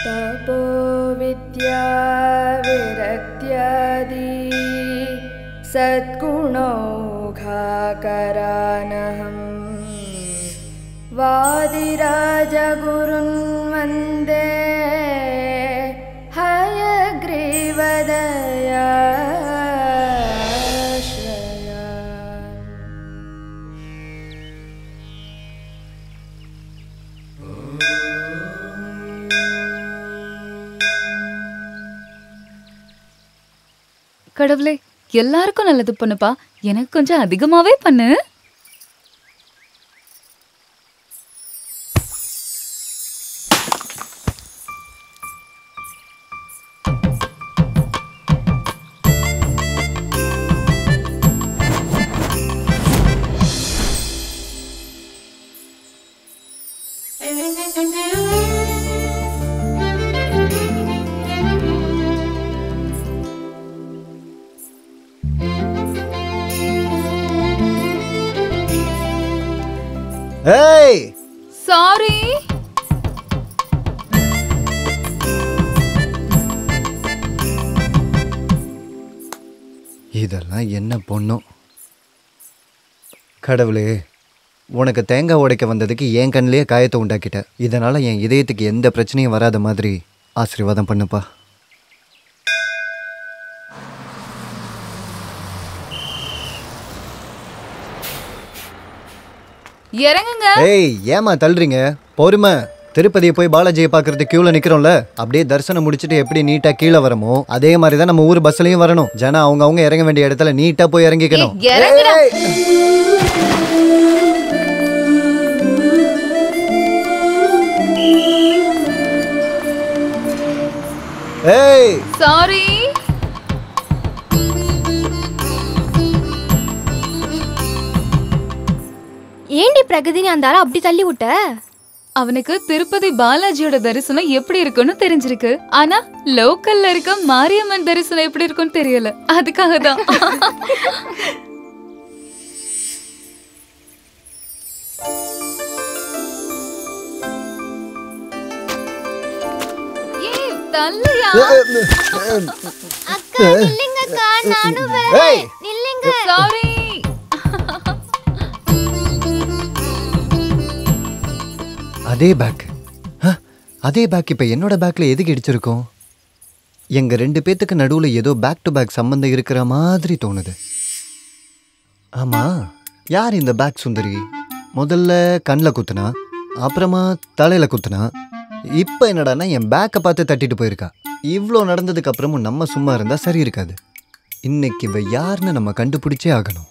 तपो विद्या विरक्त्यादि सद्गुणौघाकरानहम् वादिराजगुरुन् वन्दे हयग्रीवदयाश्रया கடவுளே எல்லாருக்கும் நல்லது பண்ணுப்பா எனக்கு கொஞ்சம் அதிகமாவே பண்ணு ஏய் சாரி இதெல்லாம் என்ன பொண்ணும் கடவுளே உனக்கு தேங்காய் உடைக்க வந்ததுக்கு என் கண்ணிலேயே காயத்தை உண்டாக்கிட்ட இதனால் என் இதயத்துக்கு எந்த பிரச்சனையும் வராத மாதிரி ஆசீர்வாதம் பண்ணுப்பா இறங்குங்க ஏய் ஏமா தள்ளுறீங்க பொறுமை திருப்பதியை போய் பாலாஜியை பார்க்கறது கியூவில் நிற்கிறோம்ல அப்படியே தரிசனம் முடிச்சுட்டு எப்படி நீட்டாக கீழே வரமோ அதே மாதிரி தான் நம்ம ஊர் பஸ்லையும் வரணும் ஜனம் அவங்க அவங்க இறங்க வேண்டிய இடத்துல நீட்டாக போய் இறங்கிக்கணும் ஏய், இறங்குடா. ஏய்! ஏய் சாரி ஏண்டி பிரகதினி அந்த ஆளை அப்படி தள்ளி விட்ட அவனுக்கு திருப்பதி பாலாஜியோட தரிசனம் எப்படி இருக்குன்னு தெரிஞ்சிருக்கு ஆனா லோக்கல்ல இருக்க மாரியம்மன் தரிசனம் எப்படி இருக்குன்னு தெரியல அதுக்காக தான் ஏய், தள்ளுயா அக்கா நில்லுங்கக்கா நானும் ஏய் நில்லுங்க சாரி அதே பேக் அதே பேக் இப்போ என்னோட பேக்கில் எதுக்கு இடிச்சிருக்கோம் எங்கள் ரெண்டு பேத்துக்கு நடுவில் ஏதோ பேக் டு பேக் சம்மந்தம் இருக்கிற மாதிரி தோணுது ஆமாம் யார் இந்த பேக் சுந்தரி முதல்ல கண்ணில் குத்துனா அப்புறமா தலையில் குத்துனா இப்போ என்னடான்னா என் பேக்கை பார்த்து தட்டிட்டு போயிருக்கா இவ்வளோ நடந்ததுக்கு அப்புறமும் நம்ம சும்மா இருந்தால் சரி இருக்காது இன்னைக்கு இவ யாருன்னு நம்ம கண்டுபிடிச்சே ஆகணும்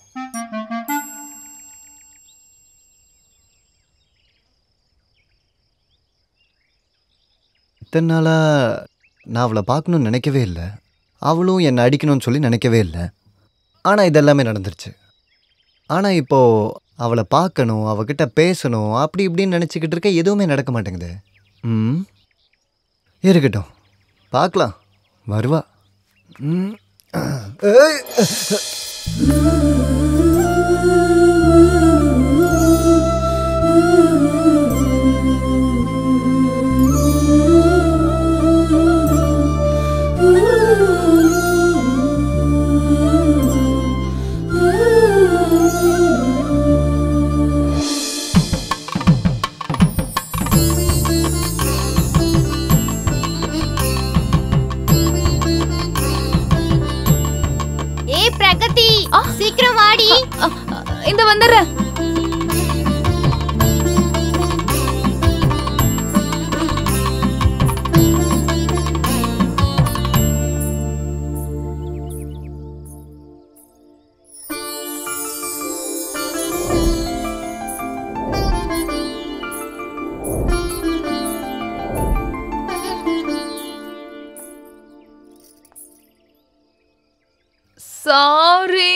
இத்தனை நாளாக நான் அவளை பார்க்கணும்னு நினைக்கவே இல்லை அவளும் என்னை அடிக்கணும்னு சொல்லி நினைக்கவே இல்லை ஆனால் இதெல்லாமே நடந்துருச்சு ஆனால் இப்போது அவளை பார்க்கணும் அவகிட்ட பேசணும் அப்படி இப்படின்னு நினச்சிக்கிட்டு இருக்க எதுவுமே நடக்க மாட்டேங்குது ம் இருக்கட்டும் பார்க்கலாம் வருவா ம். ஏய். ஏய் பிரகதி சீக்கிரம் வாடி அ, அ, இந்த வந்துடுறேன் சாரி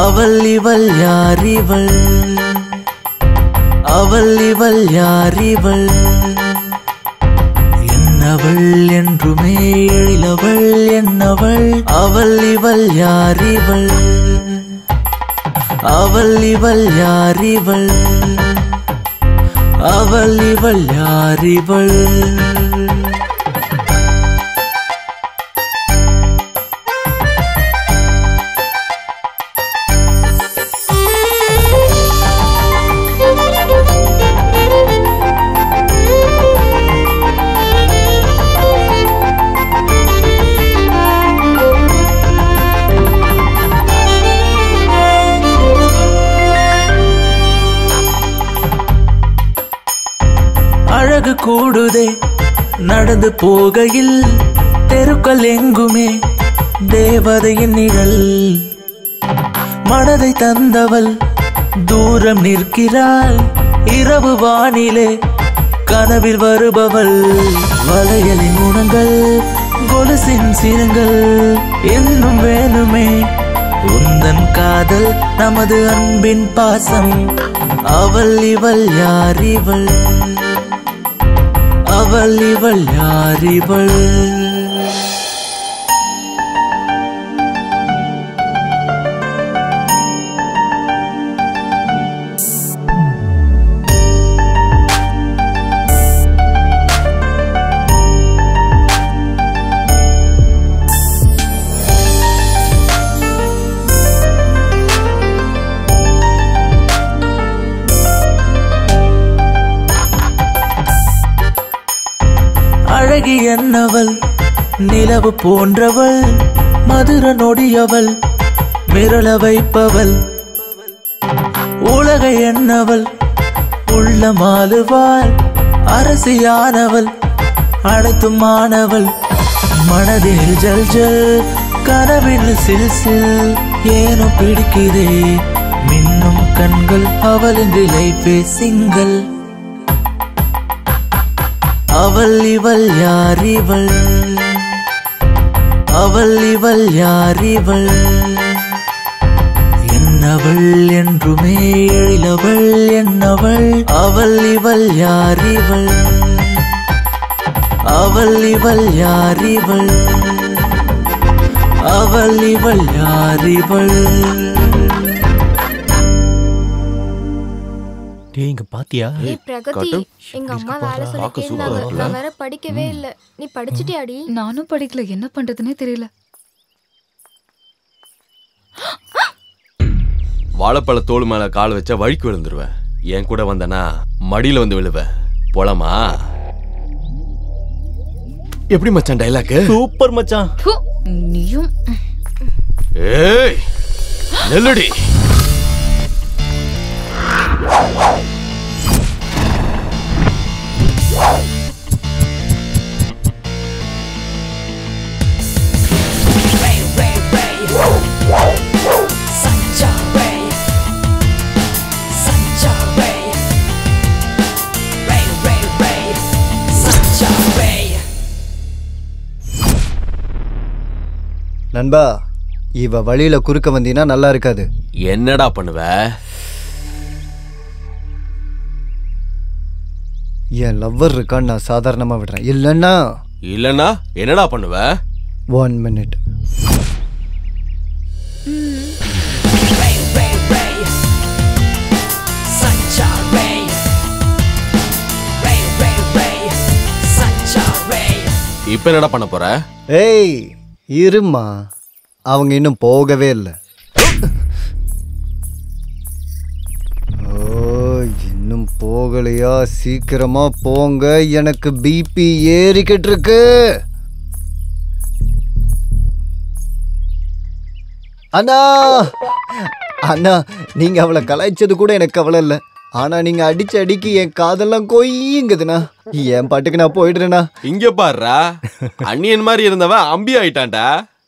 அவள் இவள் யார் இவள் அவள் இவள் யார் இவள் என்னவள் என்றுமே எழிலவள் என்னவள் அவள் இவள் யார் இவள் அவள் இவள் யார் இவள் அவள் இவள் யார் இவள் அழகு கூடுதே நடந்து போகையில் தெருக்கள் எங்குமே தேவதையின் நிழல் மனதை தந்தவள் தூரம் நிற்கிறாள் இரவு வானிலே கனவில் வருபவள் வளையலின் உணங்கள் கொலுசின் சிரங்கள் இன்னும் வேணுமே உந்தன் காதல் நமது அன்பின் பாசம் அவள் இவள் யார் இவள் அவள் இவள் யார் இவள் அழகி என்னவள் நிலவு போன்றவள் மதுர நொடியவள் மிரள வைப்பவள் உலக என்னவள் உள்ள மாலுவாள் அரசியானவள் அனைத்தும் மாணவள் மனதில் ஜல் ஜல் கனவில் சில் சில் ஏனோ பிடிக்குதே மின்னும் கண்கள் அவளின் லைஃபே சிங்கள் அவள் இவள் யார் இவள் அவள் இவள் யார் இவள் என்னவள் என்றுமே எழிலவள் என்னவள் அவள் இவள் யார் இவள் அவள் இவள் யார் இவள் அவள் இவள் யார் இவள் டேய் இங்க பாத்தியா ஏய் பிரகதி எங்க அம்மா வேலை சொல்லிட்டே இருந்தாங்க நான் வேற படிக்கவே இல்ல நீ படிச்சிட்டியாடி நானும் படிக்கல என்ன பண்றதுனே தெரியல வாழைப்பழ தோல் மேல கால் வச்சா வழிக்கு விழுந்துருவேன் என் கூட வந்தனா மடியில வந்து விழுவேன் போலாமா எப்படி மச்சான் டைலாக் சூப்பர் மச்சான் ப்பு, நீயும் ஏய் நெல்லடி நண்பா இவ வழியில குறுக்க வந்தீங்கன்னா நல்லா இருக்காது என்னடா பண்ணுவ என் லவ்வர் இருக்கான்னு நான் சாதாரணமா விடுறேன் இல்லைன்னா இல்லனா என்னடா பண்ணுவ ஒன் மினிட் இப்ப என்னடா பண்ண போற ஏய் இருமா அவங்க இன்னும் போகவே இல்லை ஓ இன்னும் போகலையா சீக்கிரமா போங்க எனக்கு பிபி ஏறிக்கிட்டு இருக்கு அண்ணா அண்ணா நீங்க அவளை கலாய்ச்சது கூட எனக்கு கவலை இல்லை ஆனா நீங்க அடிச்ச அடிக்கு என் காதெல்லாம் கொய்யுங்குதுண்ணா என் பாட்டுக்கு நான் போயிடுறேண்ணா இங்க பாருடா அண்ணியன் மாதிரி இருந்தவன் அம்பி ஆயிட்டான்டா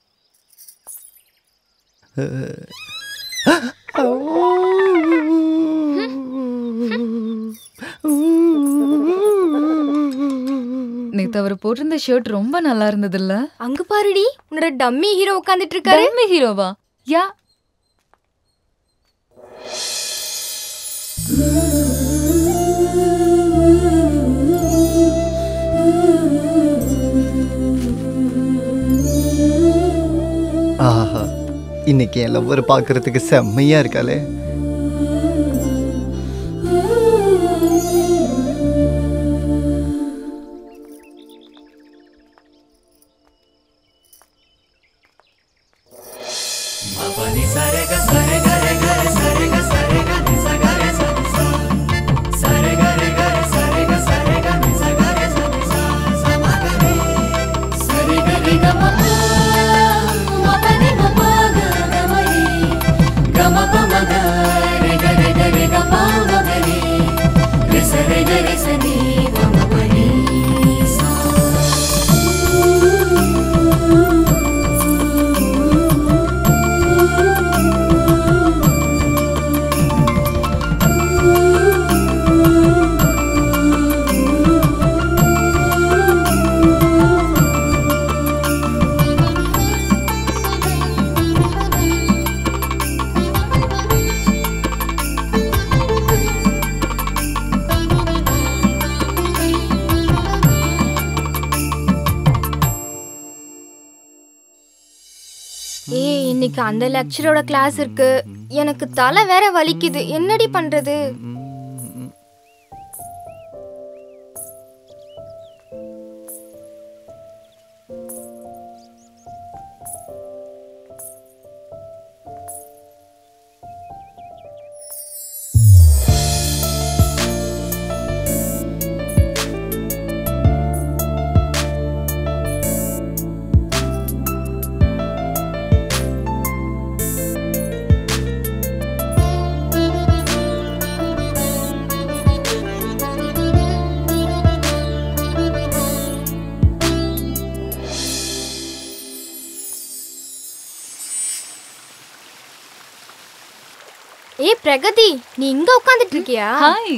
நேத்து அவர் போட்டிருந்த ஷர்ட் ரொம்ப நல்லா இருந்ததுல்ல அங்க பாருடி உன்னோட டம்மி ஹீரோ உட்காந்துட்டு இருக்காரு டம்மி ஹீரோவா யா ஆஹா இன்னைக்கு என் லவ்வர் பார்க்கறதுக்கு செம்மையா இருக்காளே ஏய் இன்னைக்கு அந்த லெக்சரோட கிளாஸ் இருக்கு எனக்கு தலை வேற வலிக்குது என்னடி பண்றது ஏய் பிரகதி நீ இங்க உட்காந்துட்டு இருக்கியா ஹாய்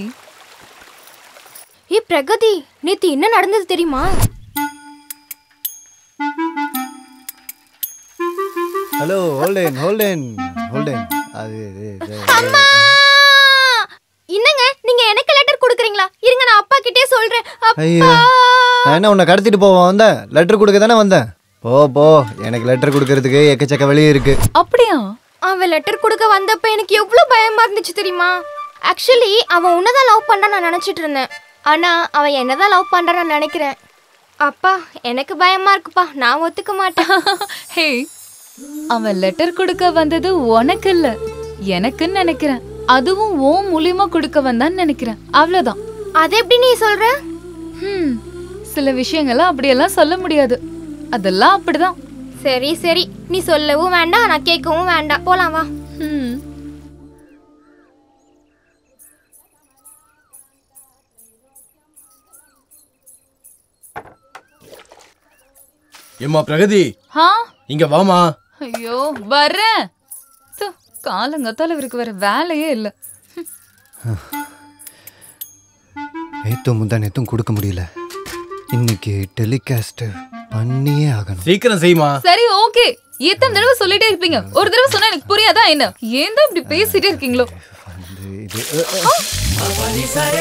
ஏய் பிரகதி நேத்து என்ன நடந்தது தெரியுமா ஹலோ ஹோல்டேன் ஹோல்டேன் ஹோல்டேன் அது இது, இது, இது. அம்மா என்னங்க நீங்க எனக்கு லெட்டர் கொடுக்குறீங்களா இருங்க நான் அப்பா கிட்டே சொல்றேன் ஐயோ அப்பா நான் என்ன உன்னை கடத்திட்டு போவோம் வந்தேன் லெட்டர் கொடுக்க தானே வந்தேன் போ போ எனக்கு லெட்டர் கொடுக்கறதுக்கு எக்கச்சக்க வழி இருக்கு அப்படியா அவன் லெட்டர் கொடுக்க வந்தப்ப எனக்கு எவ்வளவு பயமா இருந்துச்சு தெரியுமா ஆக்சுவலி அவன் உன்னதான் லவ் பண்றான் நான் நினைச்சிட்டு இருந்தேன் ஆனா அவன் என்னதான் லவ் பண்றான் நான் நினைக்கிறேன் அப்பா எனக்கு பயமா இருக்குப்பா நான் ஒத்துக்க மாட்டேன் ஹே அவன் லெட்டர் கொடுக்க வந்தது உனக்கு இல்ல எனக்குன்னு நினைக்கிறேன் அதுவும் ஓ மூலியமா கொடுக்க வந்தான்னு நினைக்கிறேன் அவ்வளவுதான் அது எப்படி நீ சொல்ற ஹம், சில விஷயங்கள்லாம் அப்படியெல்லாம் சொல்ல முடியாது அதெல்லாம் அப்படிதான் சரி சரி நீ சொல்லவும் வேண்டாம் நான் கேட்கவும் வேண்டாம் போலாம் வா ஹம். ஏம்மா பிரகதி ஹா இங்க வாமா ஐயோ வர்றேன் து, காலங்கத்தால இவருக்கு வேற வேலையே இல்ல நேத்தும் முந்தா நேத்தும் கொடுக்க முடியல இன்னைக்கு டெலிகாஸ்ட் பண்ணியே ஆகணும் சீக்கிரம் செய்யுமா சரி ஓகே எத்தனை தடவை சொல்லிட்டே இருப்பீங்க ஒரு தடவை சொன்னா எனக்கு புரியாதா என்ன ஏன் தான் இப்படி பேசிட்டே இருக்கீங்களோ இது இது அ, அ.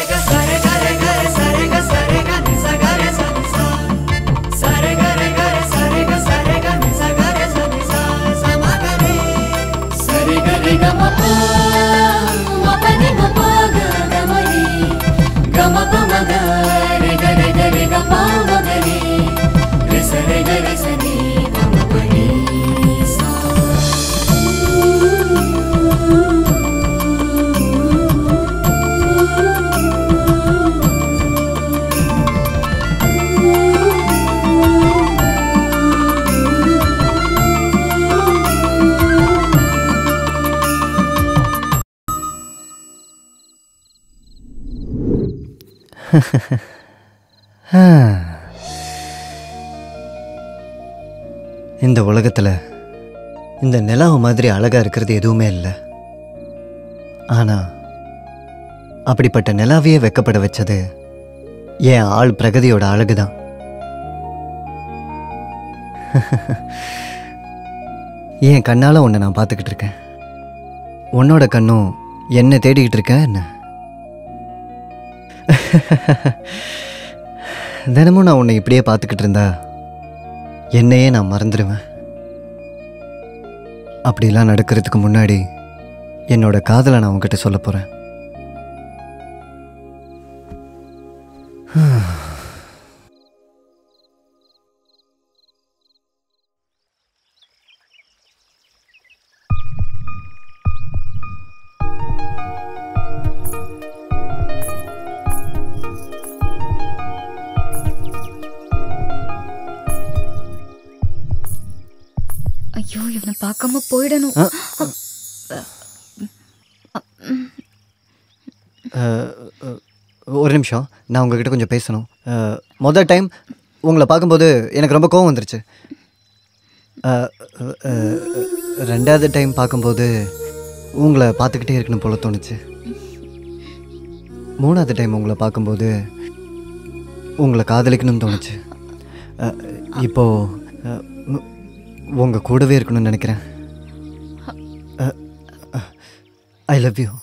இந்த உலகத்துல இந்த நிலாவு மாதிரி அழகா இருக்கிறது எதுவுமே இல்லை ஆனா அப்படிப்பட்ட நிலாவையே வெக்கப்பட வச்சது என் ஆள் பிரகதியோட அழகுதான் என் கண்ணால உன்னை நான் பார்த்துக்கிட்டு இருக்கேன் உன்னோட கண்ணும் என்ன தேடிக்கிட்டு இருக்க என்ன தினமும் நான் உன்னை இப்படியே பார்த்துக்கிட்டு இருந்தா என்னையே நான் மறந்துடுவேன் அப்படிலாம் நடக்கிறதுக்கு முன்னாடி என்னோட காதலை நான் உன்கிட்ட சொல்ல போகிறேன் ஐயோ இவனை பார்க்காம போயிடணும் அ, அஹ், அஹ், ஒரு நிமிஷம் நான் உங்ககிட்ட கொஞ்சம் பேசணும் அஹ், மொதல் டைம் உங்களை பார்க்கும்போது எனக்கு ரொம்ப கோவம் வந்துருச்சு அஹ், அஹ், ரெண்டாவது டைம் பார்க்கும்போது உங்களை பார்த்துக்கிட்டே இருக்கணும் போல தோணுச்சு மூணாவது டைம் உங்களை பார்க்கும்போது உங்களை காதலிக்கணும்னு தோணுச்சு அஹ், இப்போ அஹ், உ- உங்க கூடவே இருக்கணும்னு நினைக்கிறேன் ஐ லவ் யூ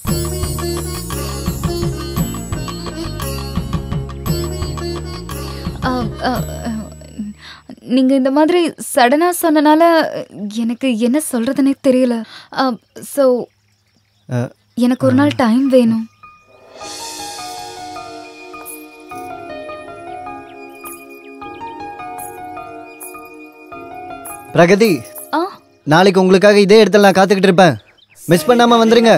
அ, அ, அ, நீங்க இந்த மாதிரி சடனா சொன்னனால எனக்கு என்ன சொல்றதுனே தெரியல ஸோ அஹ், எனக்கு ஒரு நாள் டைம் வேணும் பிரகதி ஆ நாளைக்கு உங்களுக்காக இதே இடத்துல நான் காத்துக்கிட்டு இருப்பேன் மிஸ் பண்ணாம வந்துருங்க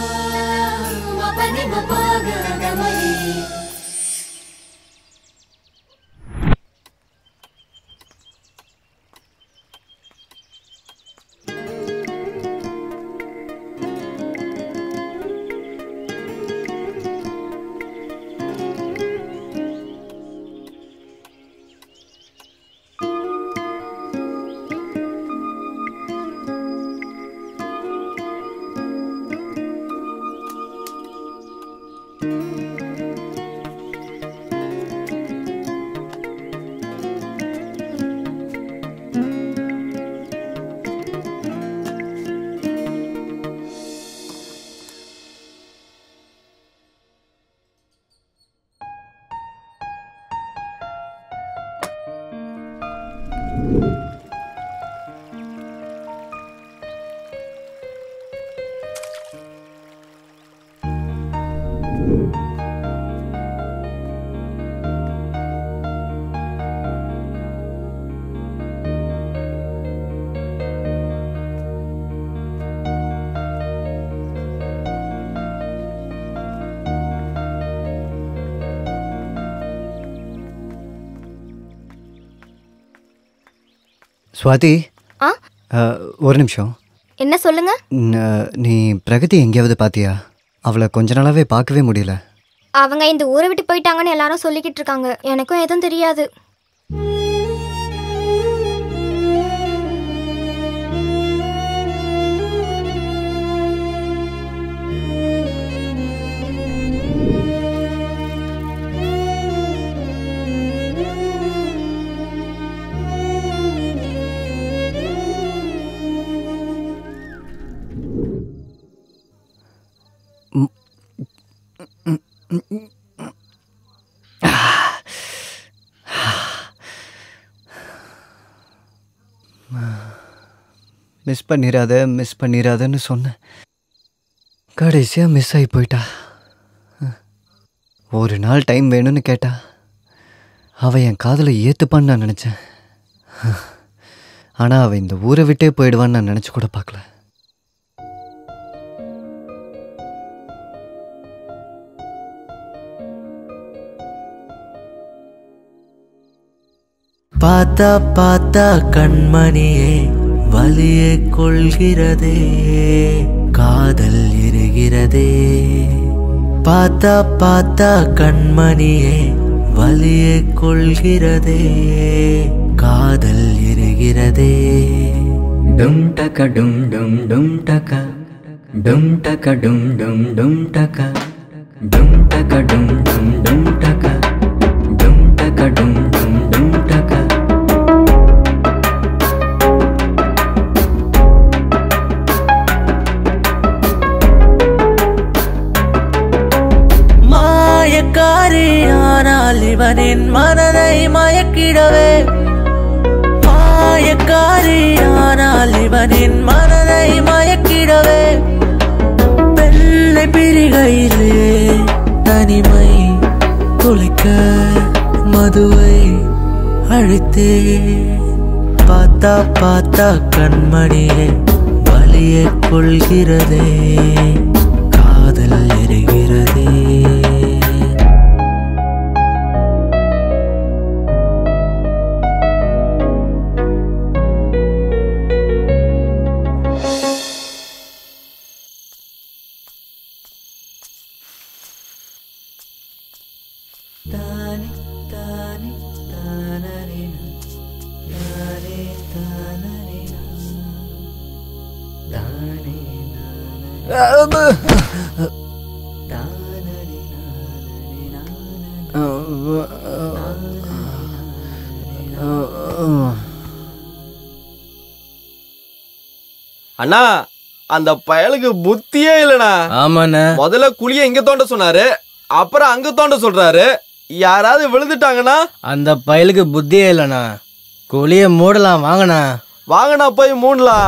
சுவாதி ஆ அஹ், ஒரு நிமிஷம் என்ன சொல்லுங்க ந- நீ பிரகதி எங்கேயாவது பாத்தியா அவளை கொஞ்ச நாளாவே பார்க்கவே முடியல அவங்க இந்த ஊரை விட்டு போயிட்டாங்கன்னு எல்லாரும் சொல்லிக்கிட்டு இருக்காங்க எனக்கும் எதுவும் தெரியாது மிஸ் பண்ணிடாத மிஸ் பண்ணிடாதன்னு சொன்னேன் கடைசியாக மிஸ் ஆகி போயிட்டா ஒரு நாள் டைம் வேணும்னு கேட்டா அவள் என் காதலை ஏற்றுப்பான்னு நான் நினச்சேன் ஆனால் அவள் இந்த ஊரை விட்டே போயிடுவான்னு நான் நினச்சி கூட பார்க்கல பார்த்தா பார்த்தா கண்மணியே வலியை கொள்கிறதே காதல் எரிகிறதே பார்த்தா பார்த்தா கண்மணியே வலியை கொள்கிறதே காதல் எரிகிறதே டும் டக டும் டும் டும் டக டும் டக டும் டும் டும் டக டும் டக டும் டும் டும் டக டும் டக டும் டும் டும் டக மயக்கிடவே மாயக்காரி ஆனால் இவனின் மனதை மயக்கிடவே வெள்ளை பிரிகையிலே தனிமை துளைக்க மதுவை அழைத்தே பார்த்தா பார்த்தா கண்மணியே வலியை கொள்கிறதே காதல் எரிகிறதே அண்ணா அந்த பயலுக்கு புத்தியே இல்லண்ணா ஆமாண்ணே முதல்ல குழிய இங்க தோண்ட சொன்னாரு அப்புறம் அங்க தோண்ட சொல்றாரு யாராவது விழுந்துட்டாங்கன்னா அந்த பயலுக்கு புத்தியே இல்லைண்ணா குழிய மூடலாம் வாங்கண்ணா வாங்கண்ணா போய் மூடலாம்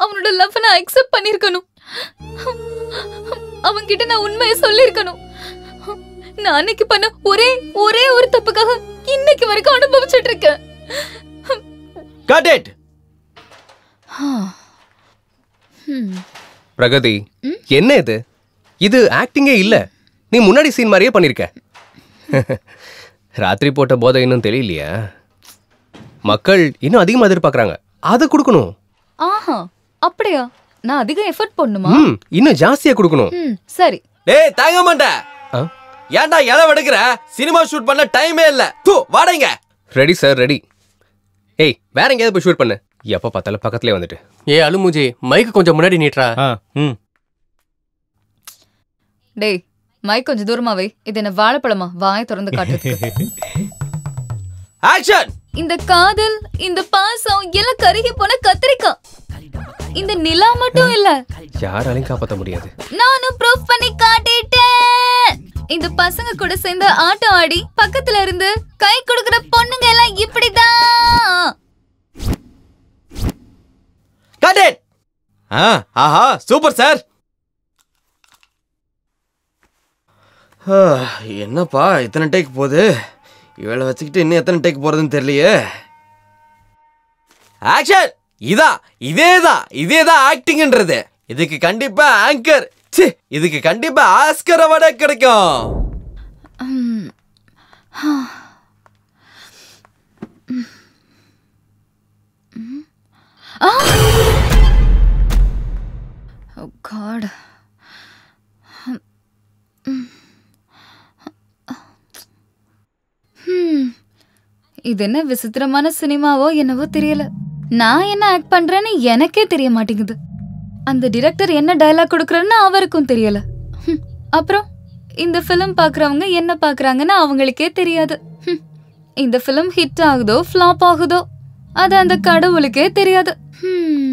அவனோட லவ் நான் அக்செப்ட் பண்ணிருக்கணும் அவன்கிட்ட நான் உண்மையை சொல்லிருக்கணும் நான் அன்னைக்கு பண்ண ஒரே ஒரே ஒரு தப்புக்காக இன்னைக்கு வரைக்கும் அனுபவிச்சுட்டு இருக்கேன் கட் இட் பிரகதி என்ன இது இது ஆக்டிங்கே இல்ல நீ முன்னாடி சீன் மாதிரியே பண்ணிருக்க ராத்திரி போட்ட போதை இன்னும் தெரியலையா மக்கள் இன்னும் அதிகமா எதிர்பார்க்கறாங்க அதை கொடுக்கணும் ஆஹா அப்படியா நான் அதிகம் எஃபர்ட் பண்ணுமா ம் இன்னும் ஜாஸ்தியா கொடுக்கணும் ம் சரி டேய் தாங்க மாட்டேன் ஆ? ஏன்டா இளவு எடுக்கிற சினிமா ஷூட் பண்ண டைமே இல்ல தூ வாடங்க ரெடி சார் ரெடி ஏய் வேற எங்கேயாவது போய் ஷூட் பண்ணு எப்ப பார்த்தாலும் பக்கத்துலயே வந்துட்டு ஏ அலுமூஜி மைக்கு கொஞ்சம் முன்னாடி நீட்றா ஆ ம் டேய் மைக் கொஞ்சம் தூரமா வை இது என்ன வாழைப்பழமா வாயை திறந்து காட்டுறதுக்கு ஆக்ஷன் இந்த காதல் இந்த பாசம் எல்லாம் கருகி போன கத்திரிக்காய் இந்த நிலா மட்டும் இல்ல யாராலையும் காப்பாற்ற முடியாது நானும் ப்ரூஃப் பண்ணி காட்டிட்டேன் இந்த பசங்க கூட சேர்ந்து ஆட்டம் ஆடி பக்கத்துல இருந்து கை கொடுக்கிற பொண்ணுங்க எல்லாம் இப்படிதான் கட் இட் ஆ ஆஹா சூப்பர் சார் என்னப்பா இத்தனை டேக் போகுது இவளை வச்சுக்கிட்டு இன்னும் எத்தனை டேக் போறதுன்னு தெரியலையே ஆக்ஷன் இதா இதேதான் இதேதான் ஆக்டிங்ன்றது இதுக்கு கண்டிப்பா ஆங்கர் சி இதுக்கு கண்டிப்பா ஆஸ்கர் அவார்டே கிடைக்கும் Oh God. Hmm. இது என்ன விசித்திரமான சினிமாவோ என்னவோ தெரியல நான் என்ன ஆக்ட் பண்றேன்னு எனக்கே தெரிய மாட்டேங்குது அந்த டிரெக்டர் என்ன டயலாக் கொடுக்குறன்னு அவருக்கும் தெரியல ஹம். அப்புறம் இந்த ஃபிலிம் பார்க்குறவங்க என்ன பார்க்குறாங்கன்னு அவங்களுக்கே தெரியாது ஹம். இந்த ஃபிலிம் ஹிட் ஆகுதோ ஃப்ளாப் ஆகுதோ அது அந்த கடவுளுக்கே தெரியாது ஹம்.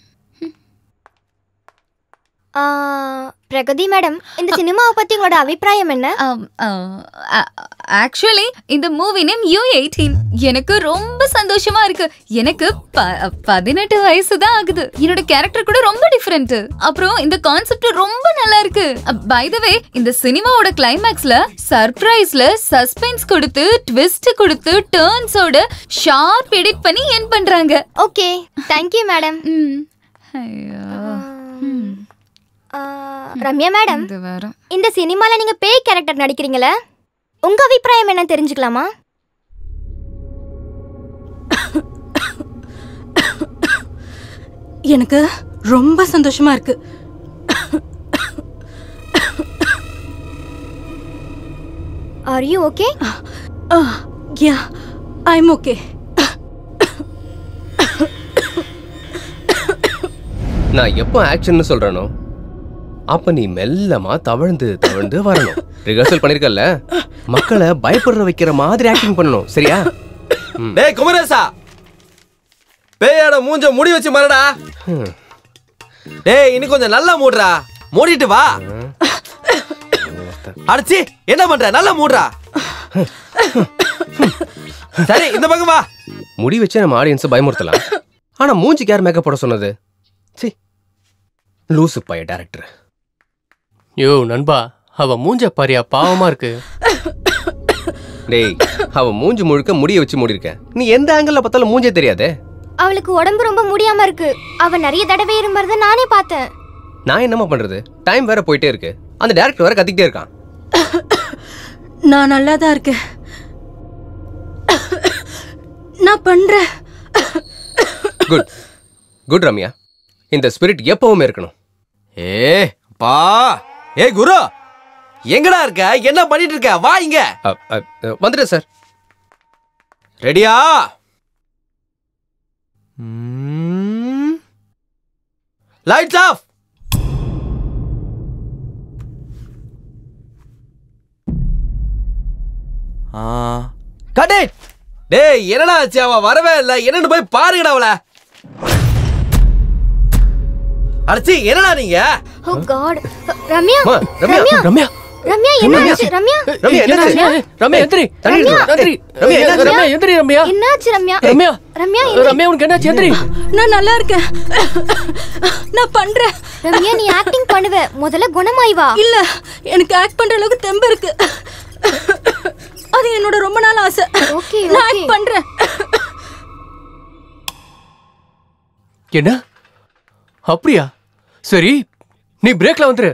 ஆ, பிரகதி மேடம் இந்த சினிமாவை பத்தி உங்களோட அபிப்பிராயம் என்ன ஆக்சுவலி இந்த மூவி நேம் யூ எயிட்டீன் எனக்கு ரொம்ப சந்தோஷமா இருக்கு எனக்கு ப- பதினெட்டு வயசு தான் ஆகுது என்னோட கேரக்டர் கூட ரொம்ப டிஃப்ரெண்ட் அப்புறம் இந்த கான்செப்ட் ரொம்ப நல்லா இருக்கு பை த வே இந்த சினிமாவோட கிளைமேக்ஸ்ல சர்ப்ரைஸ்ல சஸ்பென்ஸ் கொடுத்து ட்விஸ்ட் கொடுத்து டேர்ன்ஸோட ஷார்ப் எடிட் பண்ணி என் பண்றாங்க ஓகே தேங்க்யூ மேடம் ம். ஐயோ ம். ரம்யா மேடம் இது வேற இந்த சினிமால நீங்க பேய் கேரக்டர் நடிக்கிறீங்களே உங்க அபிப்பிராயம் என்ன தெரிஞ்சுக்கலாமா எனக்கு ரொம்ப சந்தோஷமா இருக்கு are you okay yeah I am okay நான் எப்போ ஆக்ஷன்னு சொல்றேனோ அப்ப நீ மெல்லமா தவழ்ந்து தவழ்ந்து வரணும் ரிஹர்சல் பண்ணிருக்கல மக்களை பயப்படுற வைக்கிற மாதிரி ஆக்டிங் பண்ணணும் சரியா டேய் குமரேசா பேயோட மூஞ்ச முடி வச்சு மறடா ஹம். டேய் இன்னும் கொஞ்சம் நல்லா மூடுறா மூடிட்டு வா அடிச்சி என்ன பண்ற நல்லா மூடுறா சரி இந்த பக்கம் வா முடி வச்சு நம்ம ஆடியன்ஸை பயமுறுத்தலாம் ஆனா மூஞ்சிக்கு யார் மேக்கப் போட சொன்னது சி லூசு பைய டேரக்டர் யோ நண்பா அவ மூஞ்ச பாரியா பாவமா இருக்கு டேய் அவ மூஞ்சி முழுக்க முடிய வச்சு மூடிருக்க நீ எந்த ஆங்கிள் பார்த்தாலும் மூஞ்சே தெரியாதே அவளுக்கு உடம்பு ரொம்ப முடியாம இருக்கு அவ நிறைய தடவை இருமறத நானே பார்த்தேன் நான் என்னம்மா பண்றது டைம் வேற போயிட்டே இருக்கு அந்த டேரக்டர் வேற கத்திக்கிட்டே இருக்கான் நான் நல்லா தான் இருக்கேன் நான் பண்றேன் குட் குட் ரம்யா இந்த ஸ்பிரிட் எப்பவுமே இருக்கணும் ஏ பா ஏ குரு எங்கடா இருக்க என்ன பண்ணிட்டு இருக்க வா இங்க வந்துடு சார் ரெடியா லைட்ஸ் ஆஃப் கட் இட் டேய் என்னடா ஆச்சு அவ வரவே இல்ல என்னன்னு போய் பாருங்கடா அவள அடச்சி என்னடா நீங்க ஓ காட் ரம்யா அம்மா, ரம்யா ரம்யா ரம்யா என்னாச்சு ரம்யா ரம்யா என்னாச்சு? ரம்யா எந்திரி தண்ணி ரம்யா. எந்திரி ரம்யா, என்னாச்சு? ரம்யா எந்திரி ரம்யா என்னாச்சு ரம்யா ரம்யா ரம்யா ரம்யா உனக்கு என்னாச்சு எந்திரி நான் நல்லா இருக்கேன் நான் பண்றேன் ரம்யா நீ ஆக்டிங் பண்ணுவ முதல்ல குணமாய் வா இல்ல எனக்கு ஆக்ட் பண்ற அளவுக்கு தெம்பு இருக்கு அது என்னோட ரொம்ப நாள் ஆசை ஓகே நான் ஆக்ட் பண்றேன் என்ன அப்படியா சரி நீ பிரேக்ல வந்துரு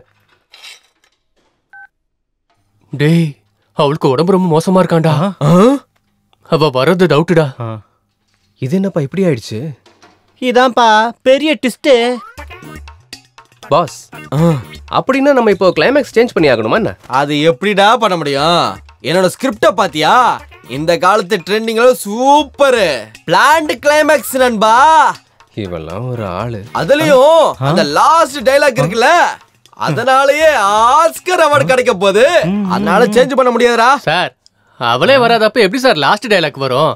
டேய் அவளுக்கு உடம்பு ரொம்ப மோசமா இருக்காண்டா அவ வர்றது டவுட்டுடா இது என்னப்பா இப்படி ஆயிடுச்சு இதான்ப்பா பெரிய ட்விஸ்ட்டு பாஸ் அப்படின்னா நம்ம இப்போ கிளைமேக்ஸ் சேஞ்ச் பண்ணி ஆகணுமா என்ன அது எப்படிடா பண்ண முடியும் என்னோட ஸ்கிரிப்ட பாத்தியா இந்த காலத்து ட்ரெண்டிங்ல சூப்பர் பிளான்ட் கிளைமேக்ஸ் நண்பா இவெல்லாம் ஒரு ஆளு அதுலயும் அந்த லாஸ்ட் டைலாக் இருக்குல்ல அதனாலயே ஆஸ்கர் அவார்டு கிடைக்க போகுது அதனால சேஞ்ச் பண்ண முடியாதுடா சார் அவளே வராதப்ப எப்படி சார் லாஸ்ட் டைலாக் வரும்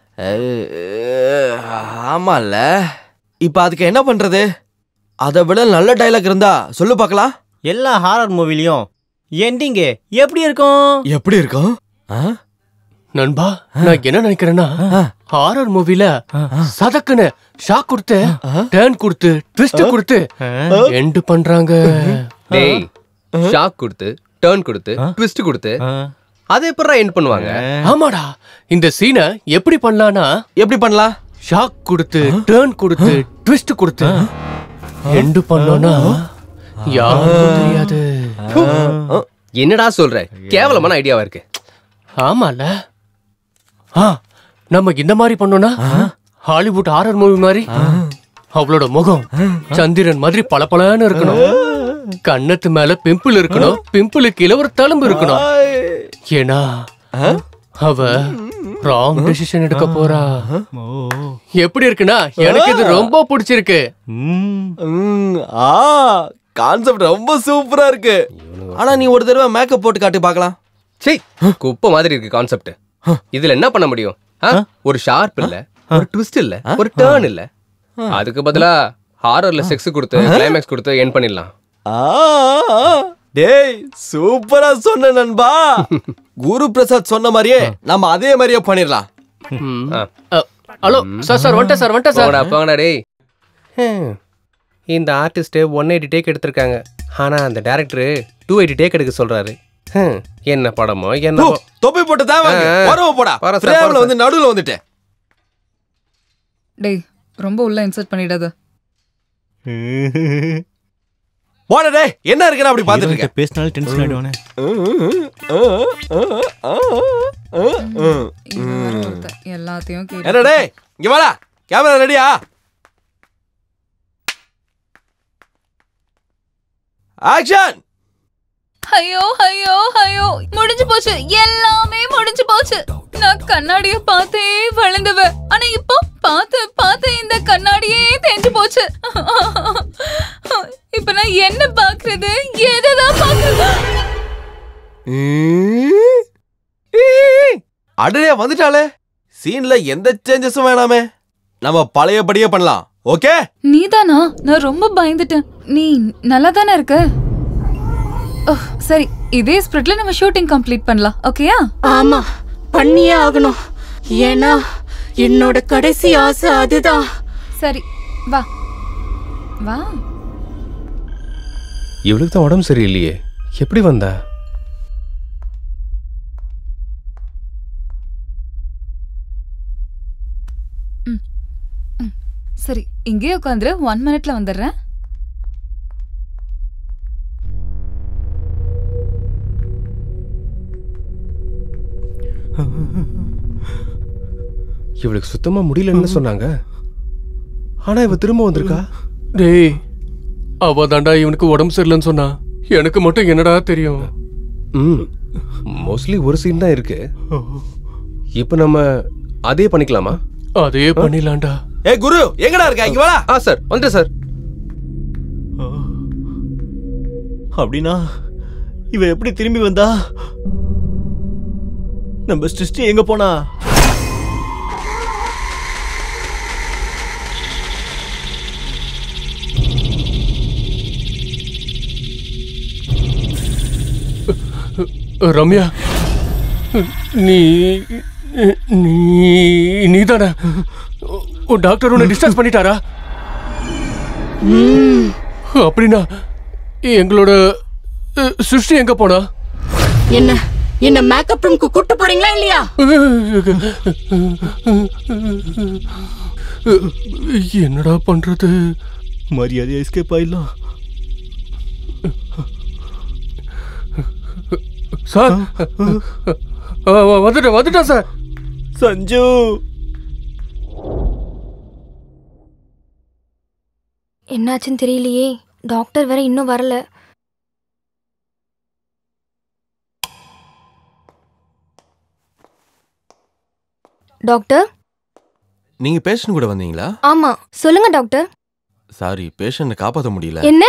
ஆமால இப்ப அதுக்கு என்ன பண்றது அதை விட நல்ல டைலாக் இருந்தா சொல்லு பார்க்கலாம் எல்லா ஹாரர் மூவிலையும் எண்டிங்கு எப்படி இருக்கும் எப்படி இருக்கும் நண்பா நான் என்ன நினைக்கிறேன்னா ஹாரர் மூவில சதக்குன்னு ஷாக் கொடுத்து டர்ன் கொடுத்து ட்விஸ்ட் கொடுத்து எண்ட் பண்றாங்க டேய் ஷாக் கொடுத்து டர்ன் கொடுத்து ட்விஸ்ட் கொடுத்து அதை எப்படா எண்ட் பண்ணுவாங்க ஆமாடா இந்த சீனை எப்படி பண்ணலாம்னா எப்படி பண்ணலாம் ஷாக் கொடுத்து டர்ன் கொடுத்து ட்விஸ்ட் கொடுத்து எண்ட் பண்ணோம்னா யாருக்கும் தெரியாது என்னடா சொல்ற கேவலமான ஐடியாவா இருக்கு ஆமால ஆ நம்ம இந்த மாதிரி பண்ணோம்னா ஹாலிவுட் ஹாரர் மூவி மாதிரி அவளோட முகம் சந்திரன் மாதிரி பளபளன்னு இருக்கணும் கண்ணத்து மேல பிம்பிள் இருக்கணும் பிம்பிளுக்கு கீழே ஒரு தழும்பு இருக்கணும் ஏன்னா அவ ராங் டெசிஷன் எடுக்க போறா எப்படி இருக்குன்னா எனக்கு இது ரொம்ப பிடிச்சிருக்கு ஆ கான்செப்ட் ரொம்ப சூப்பரா இருக்கு ஆனா நீ ஒரு தடவை மேக்கப் போட்டு காட்டி பார்க்கலாம் சீ குப்பை மாதிரி இருக்கு கான்செப்ட் இதுல என்ன பண்ண முடியும் ஆ? ஒரு ஷார்ப் இல்ல ஒரு ட்விஸ்ட் இல்ல ஒரு டர்ன் இல்ல அதுக்கு பதிலா ஹாரர்ல செக்ஸ் கொடுத்து கிளைமேக்ஸ் கொடுத்து என் பண்ணிடலாம் டேய் சூப்பரா சொன்ன நண்பா குரு பிரசாத் சொன்ன மாதிரியே நம்ம அதே மாதிரியே பண்ணிடலாம் ஹலோ சார் சார் வந்துட்டேன் சார் வந்துட்டேன் போங்கடா சார் போங்கடா டேய் ஹம். இந்த ஆர்டிஸ்ட் ஒன் எயிட்டி டேக் எடுத்திருக்காங்க ஆனா அந்த டேரக்டர் டூ எயிட்டி டேக் எடுக்க சொல்றாரு ஹம். என்ன படமோ என்ன ஓ, தொப்பி போட்டு தான் வாங்க ஆ, ஆ. வரவ போடா வரேன் சார், பிரேம்ல வரேன் வந்து நடுவுல வந்துட்டேன் டேய் ரொம்ப உள்ள இன்சர்ட் பண்ணிடாத போடா டேய் என்ன இருக்குன்னு அப்படி பாத்துட்டு இருக்க பேசினாலும் டென்ஷன் ஆயிடுவானே இவன் வேற ஒருத்தன். எல்லாத்தையும் கேட்டு என்ன டேய் இங்க வாடா கேமரா ரெடியா ஆக்ஷன் ஐயோ ஐயோ ஐயோ முடிஞ்சு போச்சு எல்லாமே முடிஞ்சு போச்சு நான் கண்ணாடிய பார்த்தே வளர்ந்தவ ஆனா இப்போ பார்த்து பார்த்து இந்த கண்ணாடியே தேஞ்சு போச்சு இப்ப நான் என்ன பாக்குறது எதைதான் பாக்குறது அடடே வந்துட்டாளே சீன்ல எந்த சேஞ்சஸும் வேணாமே நம்ம பழையபடியே பண்ணலாம் ஓகே நீதானா நான் ரொம்ப பயந்துட்டேன் நீ நல்லா தானே இருக்க ஓ, சரி இதே ஸ்பிரிட்ல நம்ம ஷூட்டிங் கம்ப்ளீட் பண்ணலாம் ஓகேயா ஆமா பண்ணியே ஆகணும் ஏன்னா என்னோட கடைசி ஆசை அதுதான் சரி வா வா இவளுக்கு தான் உடம்பு சரியில்லையே எப்படி வந்தா சரி இங்கேயே உட்காந்துரு ஒன் மினிட்ல வந்துடுறேன் இவளுக்கு சுத்தமா முடியலன்னு சொன்னாங்க ஆனா இவ திரும்ப வந்திருக்கா டேய் அவ தாண்டா இவனுக்கு உடம்பு சரியில்லைன்னு சொன்னா எனக்கு மட்டும் என்னடா தெரியும் ம் மோஸ்ட்லி ஒரு சீன் தான் இருக்கு இப்போ நம்ம அதே பண்ணிக்கலாமா அதே பண்ணிடலாம்டா ஏ குரு எங்கடா இருக்க இங்க வாடா ஆ சார் வந்துட்டேன் சார் அப்படின்னா இவ எப்படி திரும்பி வந்தா நம்ம சிருஷ்டி எங்க போனா ரம்யா நீ நீ நீதானே உன் டாக்டர் உன்னை டிஸ்சார்ஜ் பண்ணிட்டாரா அப்படின்னா எங்களோட அஹ், சிருஷ்டி எங்க போனா என்ன என்ன மேக்கப் ரூம்க்கு கூட்டு போறீங்களா இல்லையா என்னடா பண்றது மரியாதையா எஸ்கேப் ஆயிடலாம் சார் வந்துட்டேன் வந்துட்டேன் சார் சஞ்சு என்னாச்சுன்னு தெரியலையே டாக்டர் வேற இன்னும் வரல டாக்டர் நீங்க பேஷண்ட் கூட வந்தீங்களா ஆமா சொல்லுங்க டாக்டர் சாரி பேஷண்ட்டை காப்பாற்ற முடியல என்ன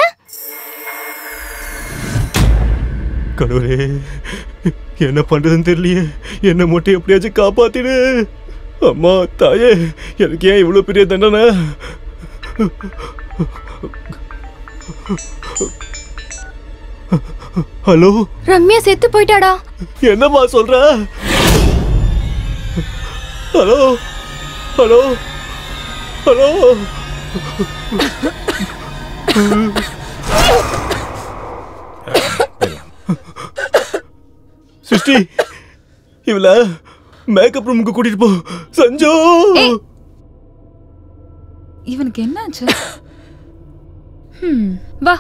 கடவுளே என்ன பண்றதுன்னு தெரியலையே என்ன மட்டும் எப்படியாச்சும் காப்பாத்திடு அம்மா தாயே எனக்கு ஏன் இவ்வளவு பெரிய தண்டனை ஹலோ ரம்யா செத்து போயிட்டாடா என்னம்மா சொல்ற ஹலோ ஹலோ ஹலோ சிருஷ்டி இவள மேக்கப் ரூமுக்கு கூட்டிட்டு போ சஞ்சு இவனுக்கு என்னாச்சு ஹம், வா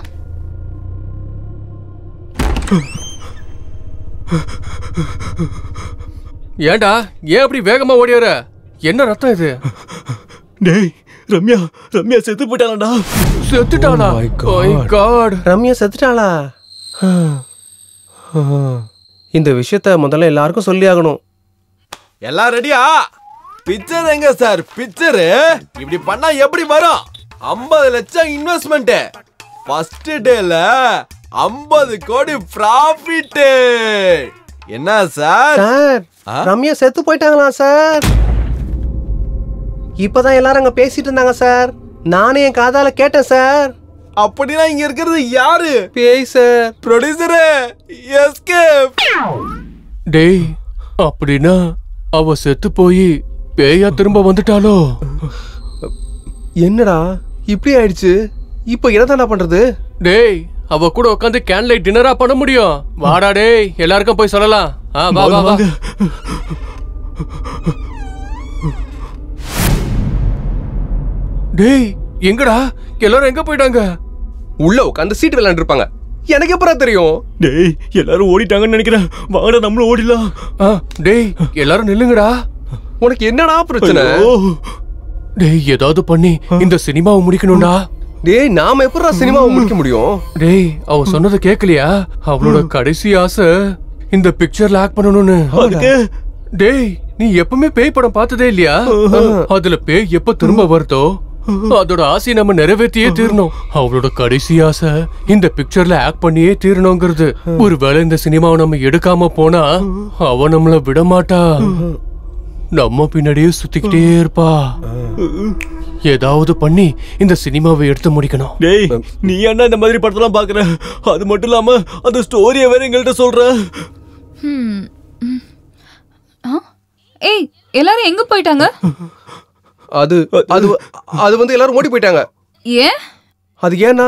ஏன்டா ஏன் அப்படி வேகமா ஓடியார என்ன ரத்தம் இது டேய் ரம்யா ரம்யா செத்து போயிட்டாளடா செத்துட்டாளா my God. ரம்யா செத்துட்டாளா இந்த விஷயத்த முதல்ல எல்லாருக்கும் சொல்லி ஆகணும் எல்லாம் ரெடியா பிக்சர் எங்க சார் பிக்சர் இப்படி பண்ணா எப்படி வரும் 50 லட்சம் இன்வெஸ்ட்மெண்ட் ஃபர்ஸ்ட் டேல 50 கோடி ப்ராஃபிட் என்ன சார் சார் ரம்யா செத்து போயிட்டாங்களா சார் இப்பதான் எல்லாரும் அங்க பேசிட்டு இருந்தாங்க சார் நானே என் காதால கேட்டேன் சார் அப்படின்னா இங்க இருக்கிறது யாரு பேய் சார் ப்ரொடியூசரு எஸ்கேப் டேய் அப்படின்னா அவ செத்து போய் பேயா திரும்ப வந்துட்டாலோ என்னடா இப்படி ஆயிடுச்சு இப்போ என்னதான்டா பண்றது டேய் அவ கூட உட்காந்து கேன்லைட் டின்னரா பண்ண முடியும் வாடா டேய் எல்லாருக்கும் போய் சொல்லலாம் ஆ, வா வா வா டேய் எங்கடா எல்லாரும் எங்க போயிட்டாங்க உள்ள உட்காந்து சீட் விளையாண்டு இருப்பாங்க எனக்கு எப்பறம் தெரியும் டேய் எல்லாரும் ஓடிட்டாங்கன்னு நினைக்கிறேன் வாங்கடா நம்மளும் ஓடிடலாம் ஆ, டேய் எல்லாரும் நில்லுங்கடா உனக்கு என்னடா பிரச்சனை ஐயோ. டேய் ஏதாவது பண்ணி இந்த சினிமாவை முடிக்கணும்டா டேய் நாம எப்படா சினிமாவை முடிக்க முடியும் டேய் அவ சொன்னது கேக்கலையா அவளோட கடைசி ஆசை இந்த பிக்சர்ல ஆக்ட் பண்ணணும்னு அதுக்கு? டேய் நீ எப்பவுமே பேய் படம் பார்த்ததே இல்லையா அதுல பேய் எப்ப திரும்ப வருதோ அதோட ஆசையை நம்ம நிறைவேற்றியே தீரணும் அவளோட கடைசி ஆசை இந்த பிக்சர்ல ஆக்ட் பண்ணியே தீரணுங்கிறது ஒருவேளை இந்த சினிமாவை நம்ம எடுக்காம போனா அவ நம்மள விட மாட்டா நம்ம பின்னாடியே சுத்திக்கிட்டே இருப்பா ஏதாவது பண்ணி இந்த சினிமாவை எடுத்து முடிக்கணும் டேய் நீ என்ன இந்த மாதிரி படத்தெல்லாம் பாக்குற அது மட்டும் இல்லாம அந்த ஸ்டோரியை வேற எங்கள்கிட்ட சொல்ற ஹம், ம். ஆ? ஏய் எல்லாரும் எங்க போயிட்டாங்க அது அது அது வந்து எல்லாரும் ஓடி போயிட்டாங்க ஏன் அது ஏன்னா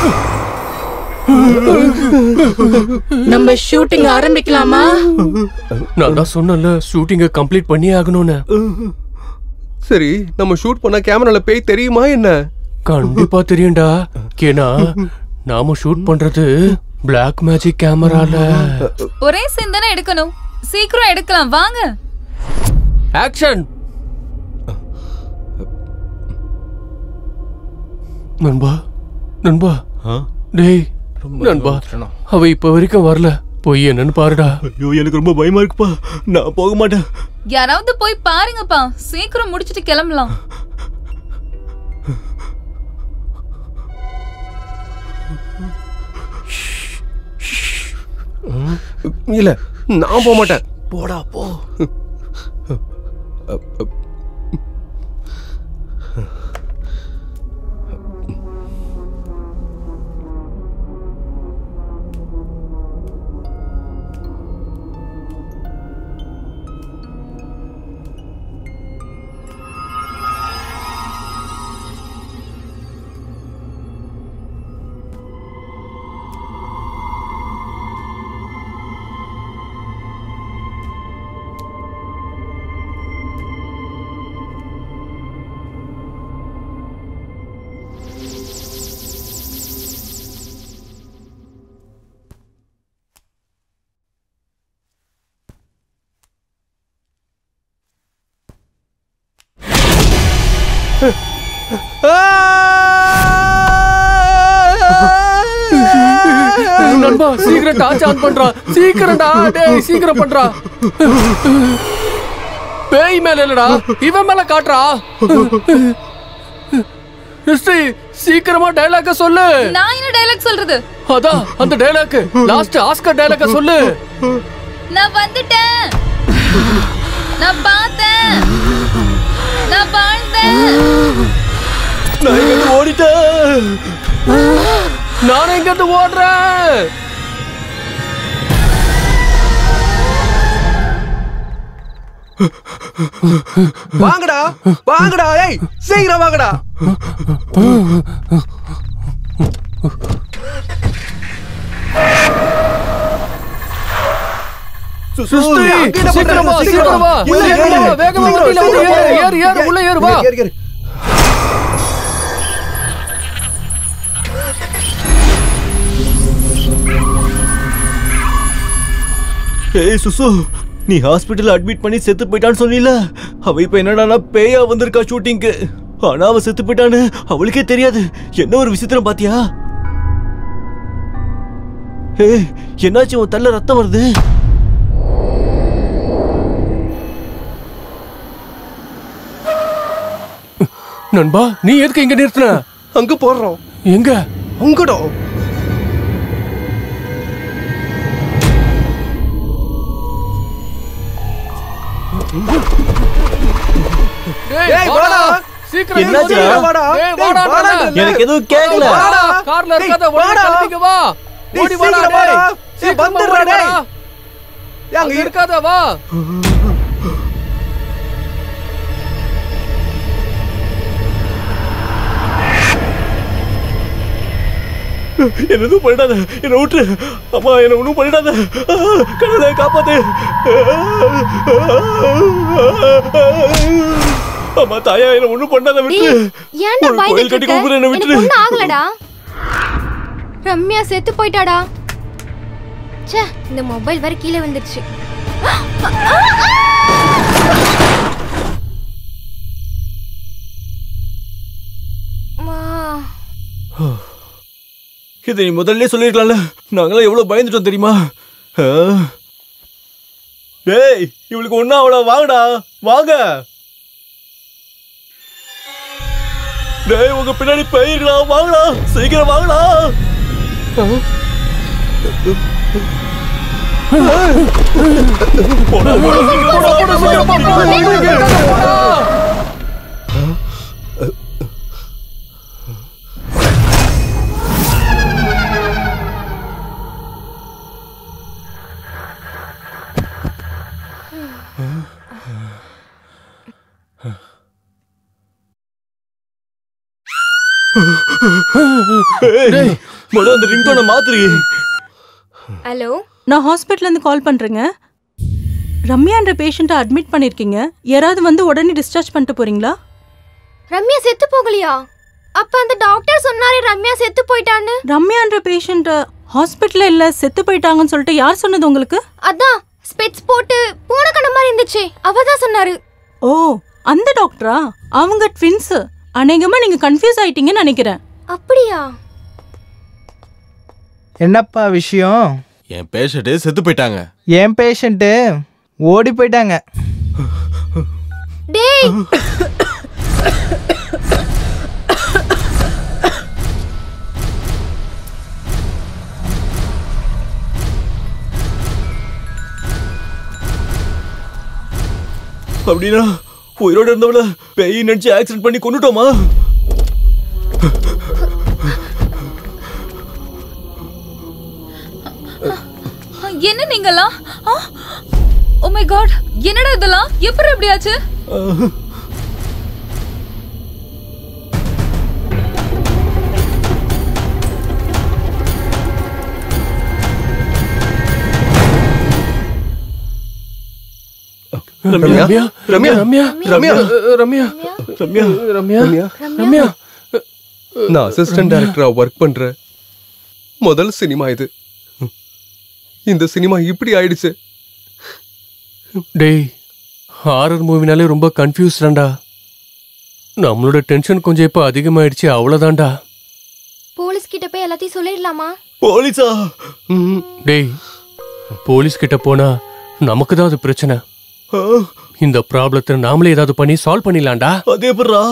நம்ம ஷூட்டிங் ஆரம்பிக்கலாமா நான் தான் சொன்னல ஷூட்டிங்க கம்ப்ளீட் பண்ணியே ஆகணும்னு சரி நம்ம ஷூட் பண்ண கேமரால பேய் தெரியுமா என்ன கண்டிப்பா தெரியும்டா ஏன்னா நாம ஷூட் பண்றது பிளாக் மேஜிக் கேமரால ஒரே சீன் தானே எடுக்கணும் சீக்கிரம் எடுக்கலாம் வாங்க ஆக்ஷன் நண்பா நண்பா டேய் நண்பா அவ இப்ப வரைக்கும் வரல போய் என்னன்னு பாருடா ஐயோ எனக்கு ரொம்ப பயமா இருக்குப்பா நான் போக மாட்டேன் யாராவது போய் பாருங்கப்பா சீக்கிரம் முடிச்சிட்டு கிளம்பலாம் இல்ல நான் போக மாட்டேன் போடா போ நண்பா சீக்கிரம் டார்ச் ஆன் பண்றா சீக்கிரம்டா டேய் சீக்கிரம் பண்றா பேய் மேல இல்லடா இவன் மேல காட்டுறா ஹிஸ்டரி சீக்கிரமா டைலாக்க சொல்லு நான் என்ன டைலாக் சொல்றது அதான் அந்த டைலாக் லாஸ்ட் ஆஸ்கர் டைலாக்க சொல்லு நான் வந்துட்டேன் நான் பார்த்தேன் நான் வாழ்ந்தேன் நான் இங்க ஓடிட்டேன் நானும் இங்க இருந்து ஓடுறேன் வாங்கடா வாங்கடா ஏய் சீக்கிரம் வாங்கடா சிஸ்டரி சீக்கிரம் வா சீக்கிரம் வா சீக்கிரம் வா வேகமா வண்டியில வந்து ஏறு ஏறு ஏறு உள்ள ஏறு வா ஏய் சுசு நீ ஹாஸ்பிட்டல் அட்மிட் பண்ணி செத்து போயிட்டான்னு சொன்னில அவ இப்ப என்னடானா பேயா வந்திருக்கா ஷூட்டிங்க்கு ஆனா அவ செத்து போயிட்டான்னு அவளுக்கே தெரியாது என்ன ஒரு விசித்திரம் பாத்தியா ஏய் என்னாச்சு உன் தள்ள ரத்தம் வருது நண்பா நீ எதுக்கு இங்க நிறுத்தின அங்க போடுறோம் எங்க அங்கடோ டேய் வாடா சீக்கிரம் என்னாச்சு? இங்க வாடா. டேய் வாடா வாடா. வாடா எனக்கு எதுவும் கேட்கல வாடா கார்ல இருக்காத ஓடி வாடா. கிளம்பிங்க வா டேய், ஓடி வாடா சீக்கிரம் வாடா. டேய் டேய், சீக்கிரமா வந்துடுறா, ஓடி டேய். வாடா ஏய், அங்க அங்க இரு. இருக்காத வா என்ன பண்ணிடாத என்ன விட்டுரு அம்மா என்ன ஒன்றும் பண்ணிடாத கடவுளை காப்பாத்து அம்மா தாயா என்ன ஒன்றும் பண்ணாத விட்டுரு டேய், ஏன்டா ஒரு கோயில் பயந்துட்டு கட்டி இருக்க? கூப்பிடுற என்ன எனக்கு விட்டுரு ஒண்ணும் ஆகலடா ரம்யா செத்து போயிட்டாடா ச்சே இந்த மொபைல் வேற கீழே வந்துருச்சு மா. இதை நீ முதல்ல சொல்லிருக்கலாம்ல நாங்களாம் எவ்வளவு பயந்துட்டோம் தெரியுமா ஆ? டேய் இவளுக்கு ஒன்னும் அவள வாங்கடா வாங்க டேய் உங்க பின்னாடி போயிருக்கா வாங்கடா சீக்கிரம் வாங்கடா போடா, போடா, சீக்கிரம் போடா, போடா, போடா, போடா. டேய் மொத அந்த ரிங்டோனை மாத்துறீ ஹலோ நான் ஹாஸ்பிட்டல்ல இருந்து கால் பண்றேங்க ரம்யான்ற பேஷண்ட்டை அட்மிட் பண்ணிருக்கீங்க யாராவது வந்து உடனே டிஸ்சார்ஜ் பண்ணிட்டு போறீங்களா ரம்யா செத்து போகலையா அப்ப அந்த டாக்டர் சொன்னாரே ரம்யா செத்து போயிட்டான்னு ரம்யான்ற பேஷண்ட் ஹாஸ்பிட்டல்ல இல்ல செத்து போயிட்டாங்கன்னு சொல்லிட்டு யார் சொன்னது உங்களுக்கு அதான் ஸ்பெட்ஸ் போட்டு பூனை கண்ண மாதிரி இருந்துச்சு அவ தான் சொன்னாரு ஓ அந்த டாக்டரா அவங்க ட்வின்ஸ் அநேகமா நீங்க கன்ஃபியூஸ் ஆயிட்டீங்கன்னு நினைக்கிறேன் அப்படியா என்னப்பா விஷயம் என் பேஷண்ட்டு செத்து போயிட்டாங்க என் பேஷண்ட்டு ஓடி போயிட்டாங்க டேய் அப்படின்னா உயிரோட இருந்தவள பேய் நினைச்சு ஆக்சிடென்ட் பண்ணி கொண்டுட்டோமா என்ன நீங்கலாம் ஓ மை காட் என்னடா இதெல்லாம் எப்படி இப்படி ஆச்சு ரம்யா ரம்யா ரம்யா ரம்யா ரம்யா ரம்யா ரம்யா ரம்யா நான் அசிஸ்டன்ட் டைரக்டரா ஒர்க் பண்றேன் முதல் சினிமா இது இந்த சினிமா இப்படி ஆயிடுச்சு டேய் ஹாரர் மூவினாலே ரொம்ப கன்ஃபியூஸ்டா நம்மளோட டென்ஷன் கொஞ்சம் இப்ப அதிகமாயிடுச்சு அவ்வளவுதான்டா போலீஸ் கிட்ட போய் எல்லாத்தையும் சொல்லிடலாமா போலீஸா ம், டேய் போலீஸ் கிட்ட போனா நமக்கு தான் அது பிரச்சனை இந்த ப்ராப்ளத்தை நாமளே ஏதாவது பண்ணி சால்வ் பண்ணிடலாம்டா அது எப்படிரா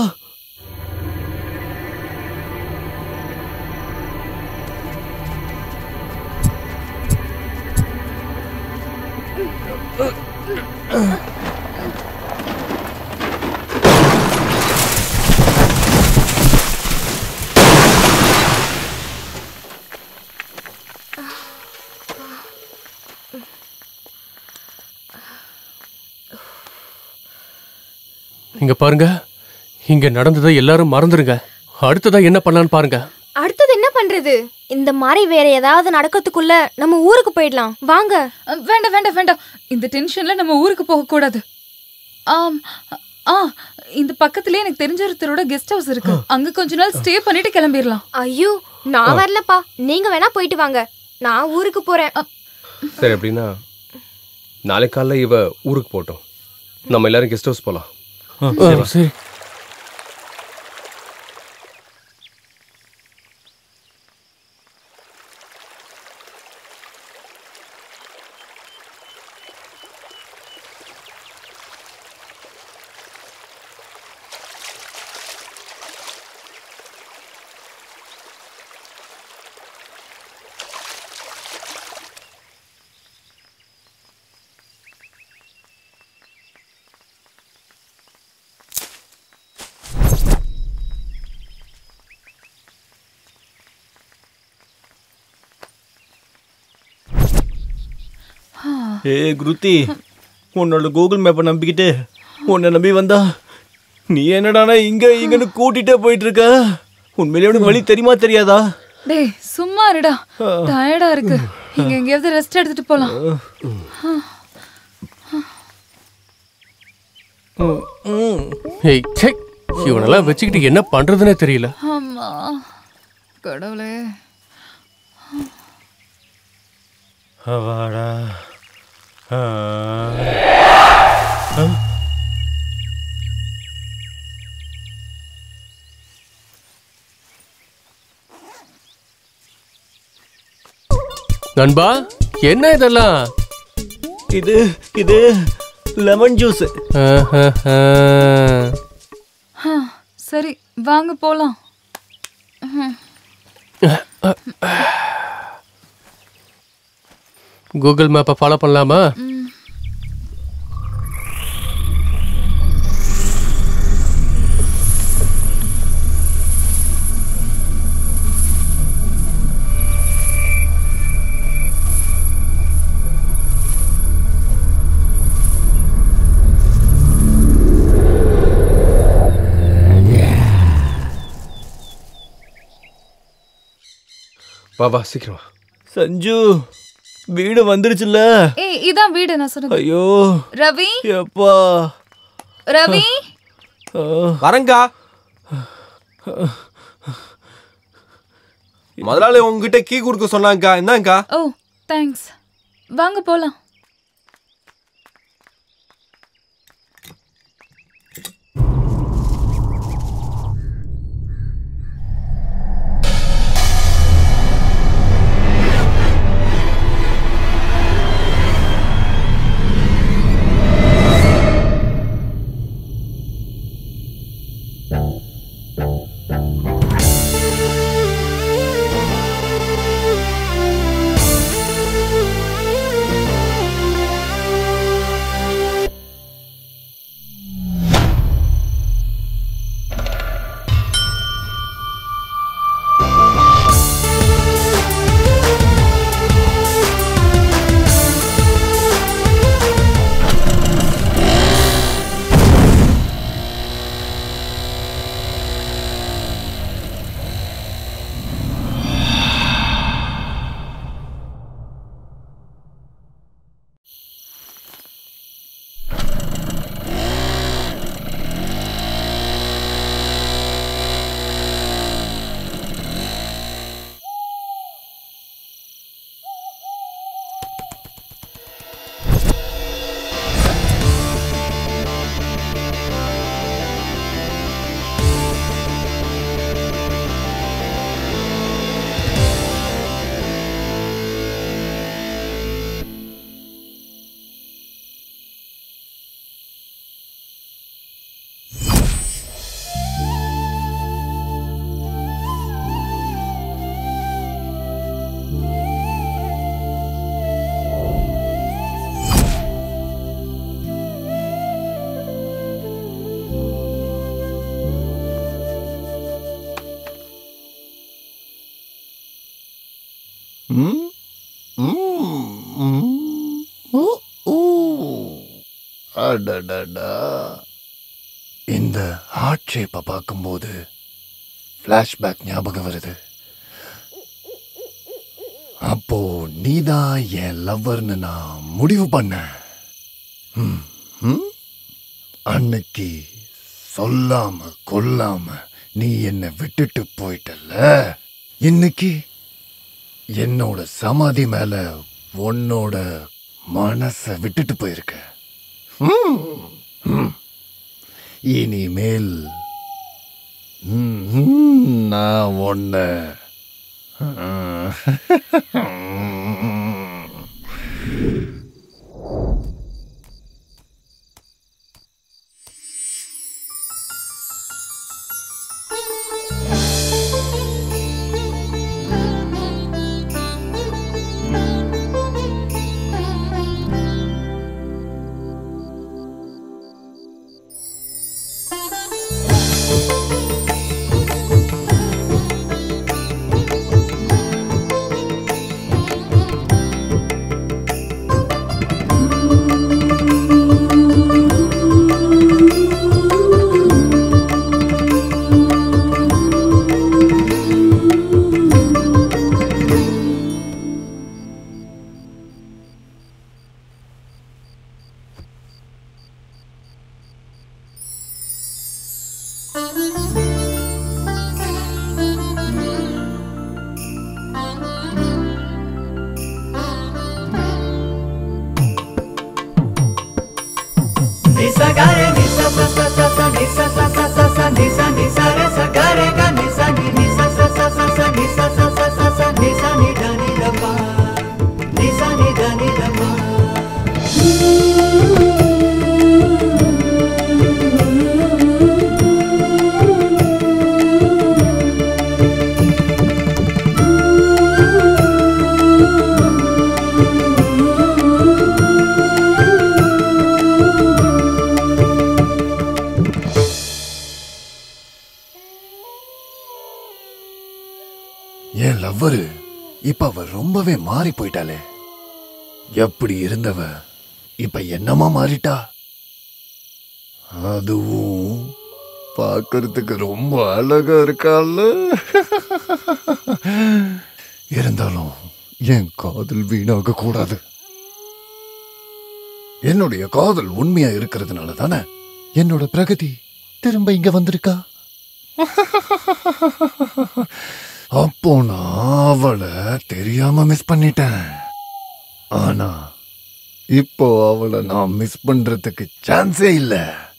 இங்க பாருங்க இங்க நடந்ததை எல்லாரும் மறந்துருங்க அடுத்ததா என்ன பண்ணலான்னு பாருங்க அடுத்தது என்ன பண்றது இந்த மாதிரி வேற ஏதாவது நடக்கிறதுக்குள்ள நம்ம ஊருக்கு போயிடலாம் வாங்க வேண்டாம் வேண்டாம் வேண்டாம் இந்த டென்ஷன்ல நம்ம ஊருக்கு போக கூடாது ஆம் ஆ இந்த பக்கத்துலயே எனக்கு தெரிஞ்ச ஒருத்தரோட கெஸ்ட் ஹவுஸ் இருக்கு அங்க கொஞ்ச நாள் ஸ்டே பண்ணிட்டு கிளம்பிடலாம் ஐயோ நான் வரலப்பா நீங்க வேணா போயிட்டு வாங்க நான் ஊருக்கு போறேன் சரி அப்படின்னா நாளைக்கு காலைல இவ ஊருக்கு போட்டோம் நம்ம எல்லாரும் கெஸ்ட் ஹவுஸ் போலாம் ஆ, சரி ஏ குருத்தி உன்னோட கூகுள் மேப்பை நம்பிக்கிட்டு உன்னை நம்பி வந்தா நீ என்னடானா இங்க இங்கன்னு கூட்டிட்டே போயிட்டு இருக்க உண்மையிலே உனக்கு வழி தெரியுமா தெரியாதா டேய் சும்மா இருடா டயர்டா இருக்கு இங்க எங்கேயாவது ரெஸ்ட் எடுத்துட்டு போலாம் ஏய் ச்சே இவனெல்லாம் வச்சுக்கிட்டு என்ன பண்றதுன்னே தெரியல ஆமா கடவுளே அவாடா நண்பா என்ன இதெல்லாம் இது இது லெமன் ஜூஸ் ஆஹாஹா. ஆ, சரி வாங்க போலாம் ம். கூகுள் மேப்பை ஃபாலோ பண்ணலாமா ம். வா வா சீக்கிரம் வா சஞ்சு வீடு வந்துருச்சுல்ல ஏய் இதான் வீடு நான் சொன்னது ஐயோ ரவி எப்பா ரவி வரங்கா முதலாளி உங்ககிட்ட கீ கொடுக்க சொன்னாங்கக்கா என்னங்கக்கா ஓ தேங்க்ஸ் வாங்க போலாம் ஆ ம்? ம், ம். ஊ, ஊ. அடடடா. இந்த ஹார்ட் ஷேப்பை பார்க்கும்போது ஃப்ளாஷ்பேக் ஞாபகம் வருது அப்போ நீதான் என் லவ்வர்னு நான் முடிவு பண்ணேன் ம், ம்? அன்னைக்கு சொல்லாம கொல்லாம நீ என்னை விட்டுட்டு போயிட்டல்ல இன்னைக்கு என்னோட சமாதி மேல உன்னோட மனச விட்டுட்டு போயிருக்க ம், ம். இனிமேல் ம், ம், நான் உன்ன Nisa gare nisa sa sa sa sa nisa sa sa sa sa nisa nisa re sa gare ga nisa ni nisa sa sa sa sa nisa sa sa sa sa nisa ni da ni da pa nisa ni da ni da pa என் lover இப்ப அவ ரொம்பவே மாறி போயிட்டாளே எப்படி இருந்தவ இப்ப என்னமா மாறிட்டா அதுவும் பார்க்கறதுக்கு ரொம்ப அழகா இருக்கால இருந்தாலும் என் காதல் வீணாக கூடாது என்னுடைய காதல் உண்மையா இருக்கிறதுனால தானே என்னோட பிரகதி திரும்ப இங்க வந்திருக்கா அப்போ நான் அவளை தெரியாம மிஸ் பண்ணிட்டேன் ஆனா இப்போ அவளை நான் மிஸ் பண்றதுக்கு சான்ஸே இல்ல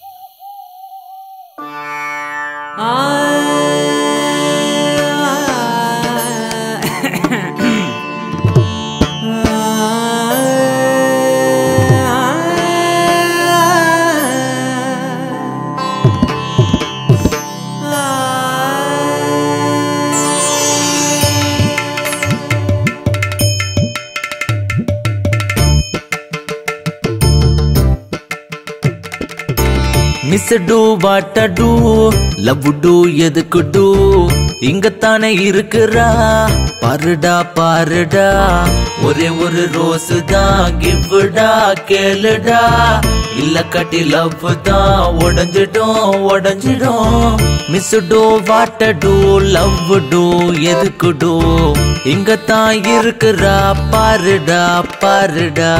miss do what do love do எதுக்கு டூ இங்கத்தானே இருக்குறா பாருடா பாருடா ஒரே ஒரு ரோஸ் தான் கிவ்டா கேளுடா இல்ல கட்டி லவ் தான் உடஞ்சிடும் உடஞ்சிடும் miss do what do love do எதுக்கு டூ இங்கத்தான் இருக்குறா பாருடா பாருடா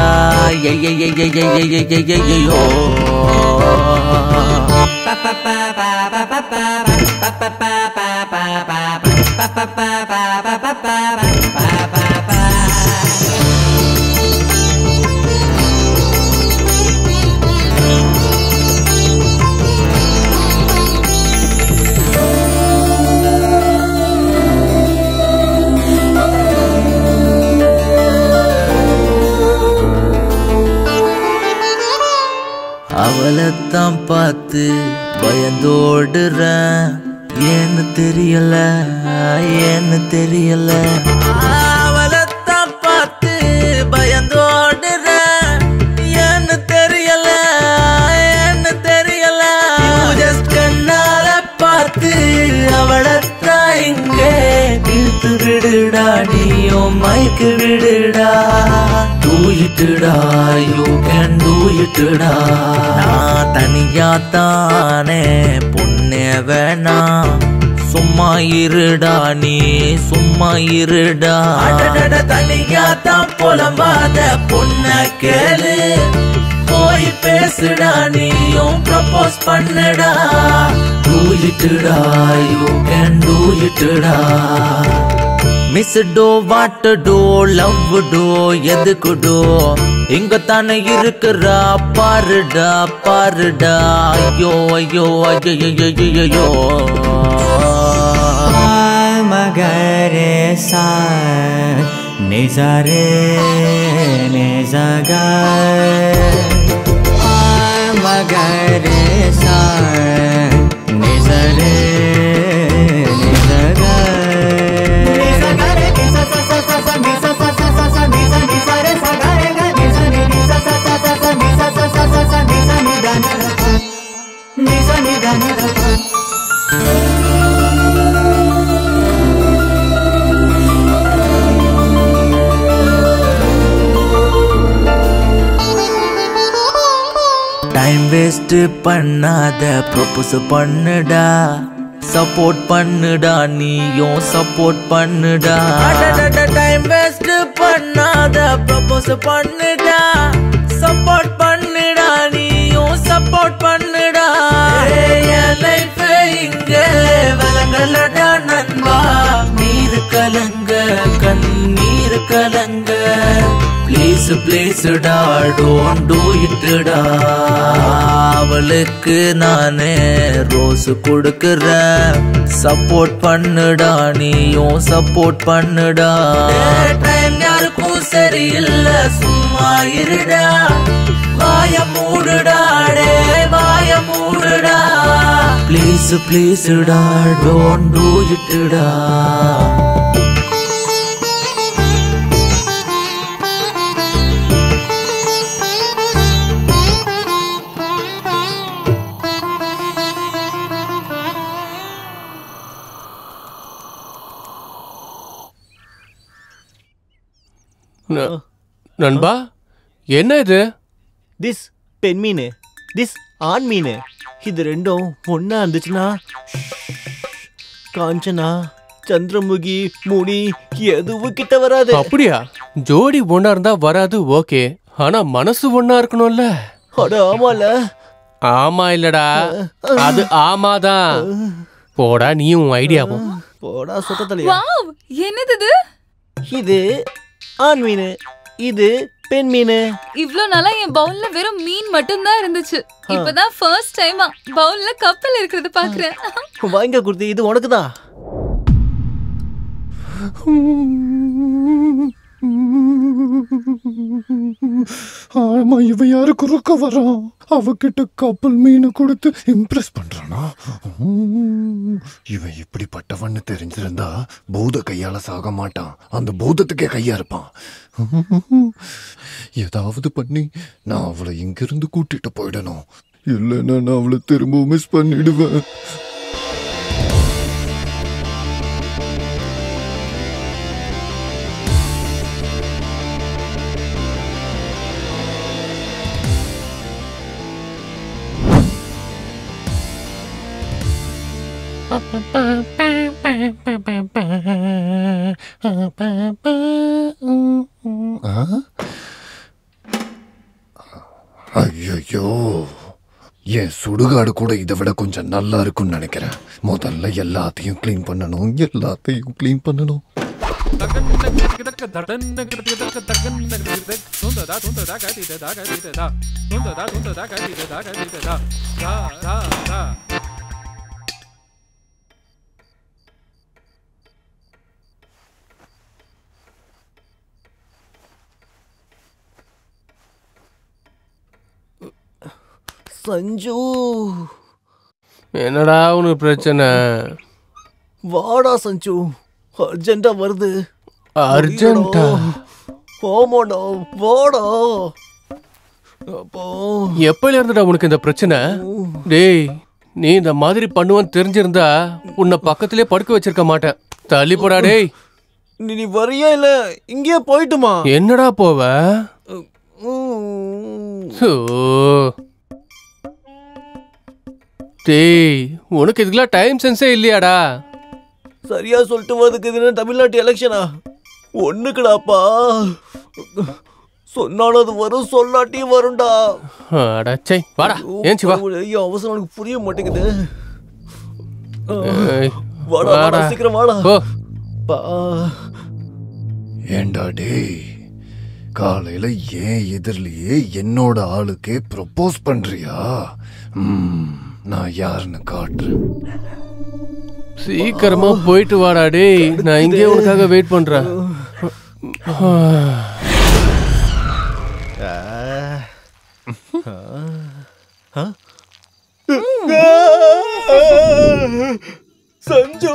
ஐயோ அவளைத்தான் பார்த்து பயந்தோடுறேன் ஏன்னு தெரியல ஏன்னு தெரியல அவளைத்தான் பார்த்து பயந்தோடுறேன் ஏன்னு தெரியல ஏன்னு தெரியல just கண்ணால பார்த்து அவளைத்தான் இங்கே இழுத்து விடுடா விடுடா நீயும் மைக்கு விடுடா டூயிட்டுடா யூ கேன் டூயிட்டுடா நான் தனியா தானே பொண்ணே வேணாம் சும்மா இருடா நீ சும்மா இருடா அடடட தனியா தான் புலம்பாத பொண்ண கேளு போய் பேசுடா நீயும் ப்ரப்போஸ் பண்ணுடா டூ இட்டுடா யூ கேன் டூ இட்டுடா miss do what do love do எதுக்கு டோ இங்க தானே இருக்கிறா பாருடா பாருடா ஐயோ ஐயோ ஐயோ ஐயோ மகரே சா நிசரே நிசக மகரே சா நிசரே நிசக டைம் வேஸ்ட் பண்ணாத ப்ரொபோஸ் பண்ணுடா சப்போர்ட் பண்ணுடா நீயும் சப்போர்ட் பண்ணுடா டைம் வேஸ்ட் பண்ணாத ப்ரொபோஸ் பண்ணுடா சப்போர்ட் பண்ணுடா நீயும் சப்போர்ட் பண்ணுடா என் லைஃப் இங்க விலங்கலடா நண்பா நீர் கலங்க கண்ணீர் கலங்க ப்ளீஸ் ப்ளீஸ்டா டோன்ட் டூ இட்டுடா அவளுக்கு நானே ரோஸ் கொடுக்குறேன் சப்போர்ட் பண்ணுடா நீயும் சப்போர்ட் பண்ணுடா டைம் யாருக்கும் சரியில்லை சும்மா இருடா வாய மூடுடா டே வாய மூடுடா ப்ளீஸ் ப்ளீஸ்டா டோன்ட் டூ இட்டுடா ந- நண்பா என்ன இது திஸ் பெண் மீன் திஸ் ஆண் மீன் இது ரெண்டும் ஒண்ணா இருந்துச்சுன்னா காஞ்சனா சந்திரமுகி முனி எதுவும் கிட்ட வராது அப்படியா ஜோடி ஒண்ணா இருந்தா வராது ஓகே ஆனா மனசு ஒண்ணா இருக்கணும்ல அட ஆமால ஆமா இல்லடா அது ஆமாதான் போடா நீயும் உன் ஐடியாவும் போடா சொத்த தலையா வாவ் என்னது இது இது ஆண் மீன் இது பெண் மீன் இவ்ளோ நாளா என் பவுல்ல வெறும் மீன் மட்டும் தான் இருந்துச்சு இப்பதான் ஃபர்ஸ்ட் டைமா பவுல்ல கப்பல் இருக்கிறது பாக்குறேன் வாங்க குடுத்து இது உனக்கு தான் ஆமா இவன் யாரு குறுக்க வரான் அவகிட்ட கப்பல் மீன் கொடுத்து இம்ப்ரெஸ் பண்றானா உம், இவன் இப்படிப்பட்டவன்னு தெரிஞ்சிருந்தா பூத கையால சாக மாட்டான் அந்த பூதத்துக்கே கையா இருப்பான் ஏதாவது பண்ணி நான் அவளை இங்கிருந்து கூட்டிட்டு போயிடணும் இல்லைன்னா நான் அவளை திரும்ப மிஸ் பண்ணிடுவேன் ஐயோ என் சுடுகாடு கூட இதை விட கொஞ்சம் நல்லா இருக்கும்னு நினைக்கிறேன் முதல்ல எல்லாத்தையும் க்ளீன் பண்ணணும் எல்லாத்தையும் க்ளீன் பண்ணணும் சஞ்சு என்னடா உனக்கு பிரச்சனை வாடா சஞ்சு அர்ஜென்ட்டா வருது அர்ஜென்ட்டா? ஆமாடா வாடா அப்போ எப்பல இருந்துடா உனக்கு இந்த பிரச்சனை டேய் நீ இந்த மாதிரி பண்ணுவேன்னு தெரிஞ்சிருந்தா உன்னை பக்கத்திலே படுக்க வச்சிருக்க மாட்டேன் தள்ளி போடா டேய் நீ நீ வரியா இல்ல இங்கேயே போயிட்டுமா என்னடா போவ சோ. டேய் உனக்கு இதுக்கெல்லாம் டைம் சென்ஸே இல்லையாடா சரியா சொல்லிட்டு வரதுக்கு இது என்ன தமிழ்நாட்டு எலெக்ஷனா ஒண்ணுக்குடாப்பா சொன்னாலும் அது வரும் சொல்லாட்டியும் வரும்டா அடச்சை வாடா ஏஞ்சி வா ஐயோ அவசரம் எனக்கு புரிய மாட்டேங்குது ஏய், வாடா வாடா வாடா. சீக்கிரம் வாடா போ. பா ஏண்டா டேய் காலையில ஏன் எதிரிலேயே என்னோட ஆளுக்கே ப்ரொபோஸ் பண்றியா ம், நான் யாருன்னு காட்டுறேன் சீக்கிரமா போயிட்டு வாடா டேய் நான் இங்கே உனக்காக வெயிட் பண்றேன் சஞ்சு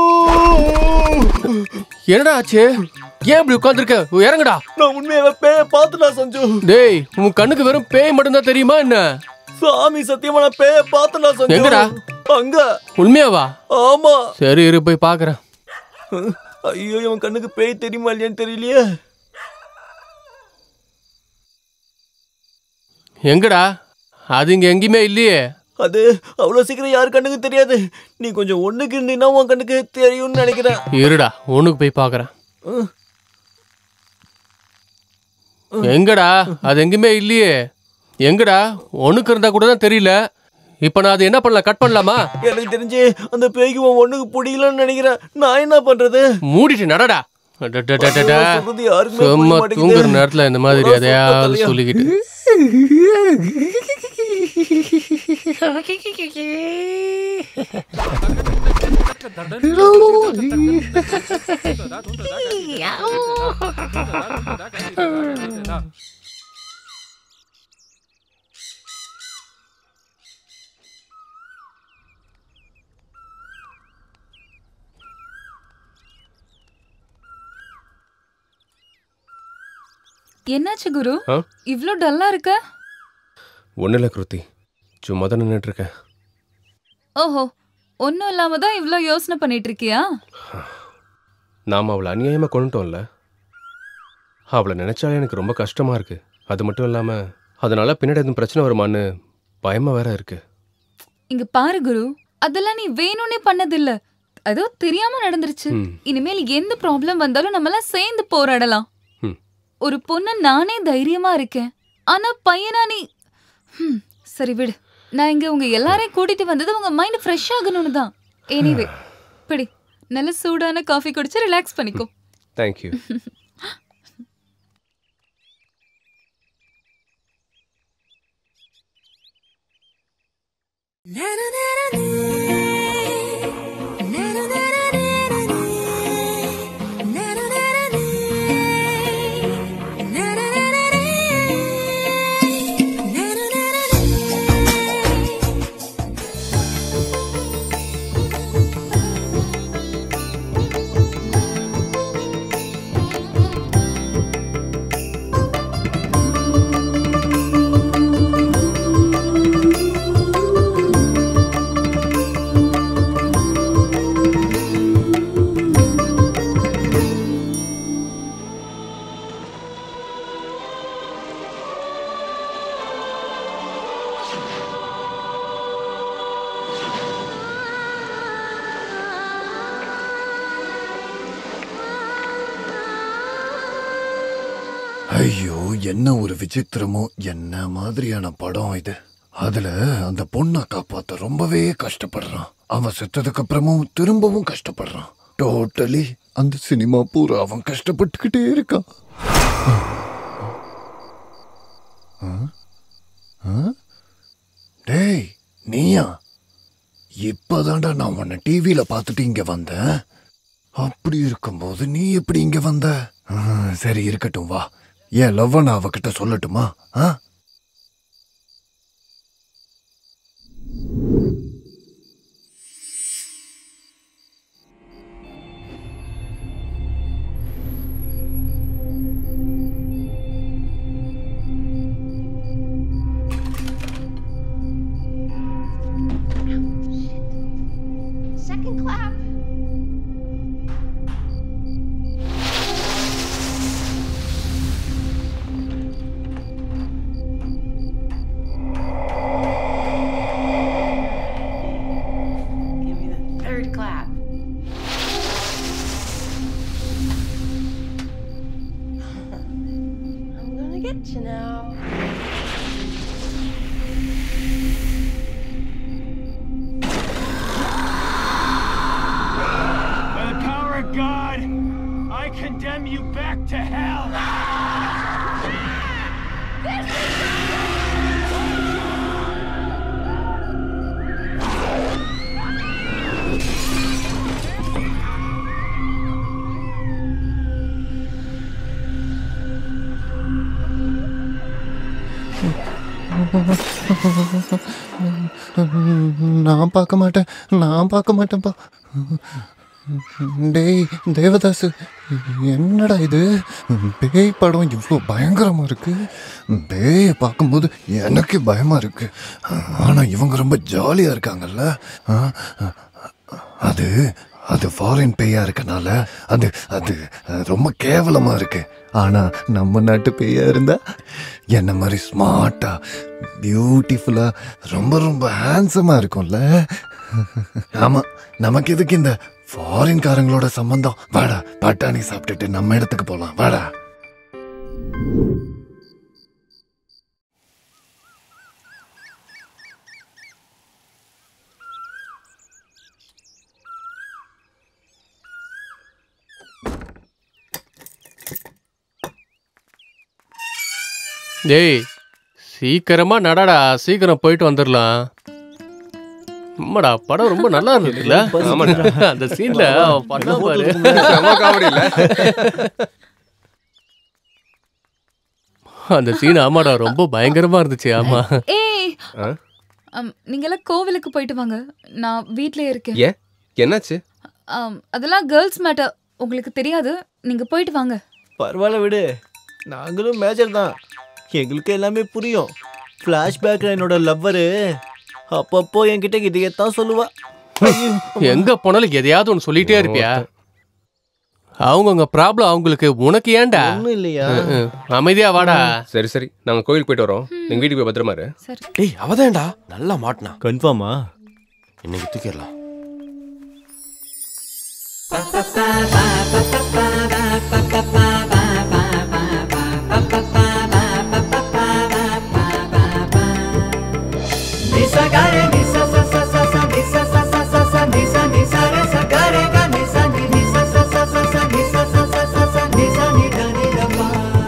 என்னடா ஆச்சு ஏன் இப்படி உட்காந்துருக்க இறங்குடா நான் உண்மையாவே பேய பார்த்துடா சஞ்சு டேய் உன் கண்ணுக்கு வெறும் பேய் மட்டும்தான் தெரியுமா என்ன சாமி சத்தியமா நான் பேய பார்த்தடா சஞ்சு எங்கடா? அங்க உண்மையாவா ஆமா சரி இரு போய் பாக்குறேன் ஐயோ இவன் கண்ணுக்கு பேய் தெரியுமா இல்லையான்னு தெரியலையே எங்கடா அது இங்க எங்கேயுமே இல்லையே அது அவ்வளவு சீக்கிரம் யார் கண்ணுக்கு தெரியாது நீ கொஞ்சம் ஒண்ணுக்கு இருந்தீங்கன்னா உன் கண்ணுக்கு தெரியும்னு நினைக்கிறேன் இருடா உனக்கு போய் பாக்குறேன் எங்கடா அது எங்கேயுமே இல்லையே எங்கடா உனக்கு இருந்தா கூட தான் தெரியல இப்ப நான் அது என்ன பண்ணலாம் கட் பண்ணலாமா எனக்கு தெரிஞ்சு அந்த பேய்க்கு உன் ஒண்ணுக்கு பிடிக்கலன்னு நினைக்கிறேன் நான் என்ன பண்றது மூடிட்டு நடடா அடடடடடா. சொல்றது யாருக்குமே புரிய சும்மா மாட்டேங்குது. தூங்குற நேரத்துல இந்த மாதிரி அதான் எதையாவது சொல்றதையா? சொல்லிக்கிட்டு என்னாச்சு குரு ஆ? இவ்ளோ டல்லா இருக்க ஒன்றும் இல்லை கிருத்தி சும்மா தான் நின்றுட்டு இருக்கேன் ஓஹோ ஒன்றும் இல்லாம தான் இவ்ளோ யோசனை பண்ணிட்டு இருக்கியா நாம் அவளை அநியாயமாக கொண்டுட்டோம்ல அவளை நினைச்சாலே எனக்கு ரொம்ப கஷ்டமா இருக்கு அது மட்டும் இல்லாம அதனால பின்னாடி எதுவும் பிரச்சனை வருமான்னு பயமா வேற இருக்கு இங்க பாரு குரு அதெல்லாம் நீ வேணும்னே பண்ணதில்ல அதோ தெரியாம நடந்துருச்சு ம். இனிமேல் எந்த ப்ராப்ளம் வந்தாலும் நம்ம எல்லாம் சேர்ந்து போராடலாம் ம். ஒரு பொண்ணு நானே தைரியமா இருக்கேன் ஆனா பையனா நீ ஹம், சரி விடு நான் இங்க உங்க எல்லாரையும் கூட்டிட்டு வந்தது உங்க மைண்ட் ஃப்ரெஷ் ஆகணும்னு தான் எனிவே பிடி நல்ல சூடான காஃபி குடிச்சு ரிலாக்ஸ் பண்ணிக்கோ தேங்க்யூ ஐயோ என்ன ஒரு விசித்திரமோ என்ன மாதிரியான படம் இது அதுல அந்த பொண்ணை காப்பாத்த ரொம்பவே கஷ்டப்படுறான் அவன் செத்ததுக்கு அப்புறமும் திரும்பவும் கஷ்டப்படுறான் டோட்டலி அந்த சினிமா பூரா அவன் கஷ்டப்பட்டுக்கிட்டே இருக்கான் ஆ? ஆ? டேய் நீயா இப்பதான்டா நான் உன்னை டிவியில பார்த்துட்டு இங்க வந்தேன் அப்படி இருக்கும்போது நீ எப்படி இங்க வந்த ஆ, சரி இருக்கட்டும் வா ஏன் லவ்வ நான் அவகிட்ட சொல்லட்டுமா ஆ Second clap. get you now. By the power of God, I condemn you back to hell. நான் பார்க்க மாட்டேன் நான் பார்க்க மாட்டேன்ப்பா டேய் தேவதாசு என்னடா இது பேய் படம் இவ்வளோ பயங்கரமா இருக்கு பேயை பார்க்கும்போது எனக்கு பயமா இருக்கு ஆனா இவங்க ரொம்ப ஜாலியா இருக்காங்கல்ல ஆ, அது அது ஃபாரின் பேயா இருக்கனால அது அது ரொம்ப கேவலமா இருக்கு ஆனா நம்ம நாட்டு பேயா இருந்தா என்ன மாதிரி ஸ்மார்ட்டா பியூட்டிஃபுல்லா ரொம்ப ரொம்ப ஹேண்ட்ஸமா இருக்கும்ல ஆமா நமக்கு எதுக்கு இந்த ஃபாரின்காரங்களோட சம்பந்தம் வாடா பட்டாணி சாப்பிட்டுட்டு நம்ம இடத்துக்கு போலாம் வாடா டேய் சீக்கிரமா நடடா சீக்கிரம் போயிட்டு வந்துடலாம் ஆமாடா படம் ரொம்ப நல்லா இருந்ததுல ஆமாடா. அந்த சீன்ல அவன் பண்ணா பாரு செம comedy இல்ல? அந்த சீன் ஆமாடா ரொம்ப பயங்கரமா இருந்துச்சு ஆமா ஏய் அம், நீங்கெல்லாம் கோவிலுக்கு போயிட்டு வாங்க நான் வீட்லயே இருக்கேன் ஏன் என்னாச்சு அம், அதெல்லாம் கேர்ள்ஸ் மேட்டர் உங்களுக்கு தெரியாது நீங்க போயிட்டு வாங்க பரவாயில்ல விடு நாங்களும் மேஜர் தான் எங்களுக்கு எல்லாமே புரியும் ஃப்ளாஷ்பேக்கில் என்னோட லவ்வரு அப்பப்போ என்கிட்ட இதையத்தான் சொல்லுவா எங்க போனாலும் எதையாவது ஒன்று சொல்லிட்டே இருப்பியா அவங்கவுங்க ப்ராப்ளம் அவங்களுக்கு உனக்கு ஏன்டா ஒண்ணும் இல்லையா? ம், ம். அமைதியா வாடா சரி சரி நாங்க கோயிலுக்கு போயிட்டு வரோம் நீங்க வீட்டுக்கு போய் பத்திரமா இரு சரி டேய் அவதான்டா நல்லா மாட்டினா கன்ஃபார்மா இன்னைக்கு தூக்கிடலாம் Nisa gare nisa sa sa sa sa nisa sa sa sa sa nisa nisa re sa gare ga nisa ni nisa sa sa sa sa nisa sa sa sa sa nisa ni da ni da pa.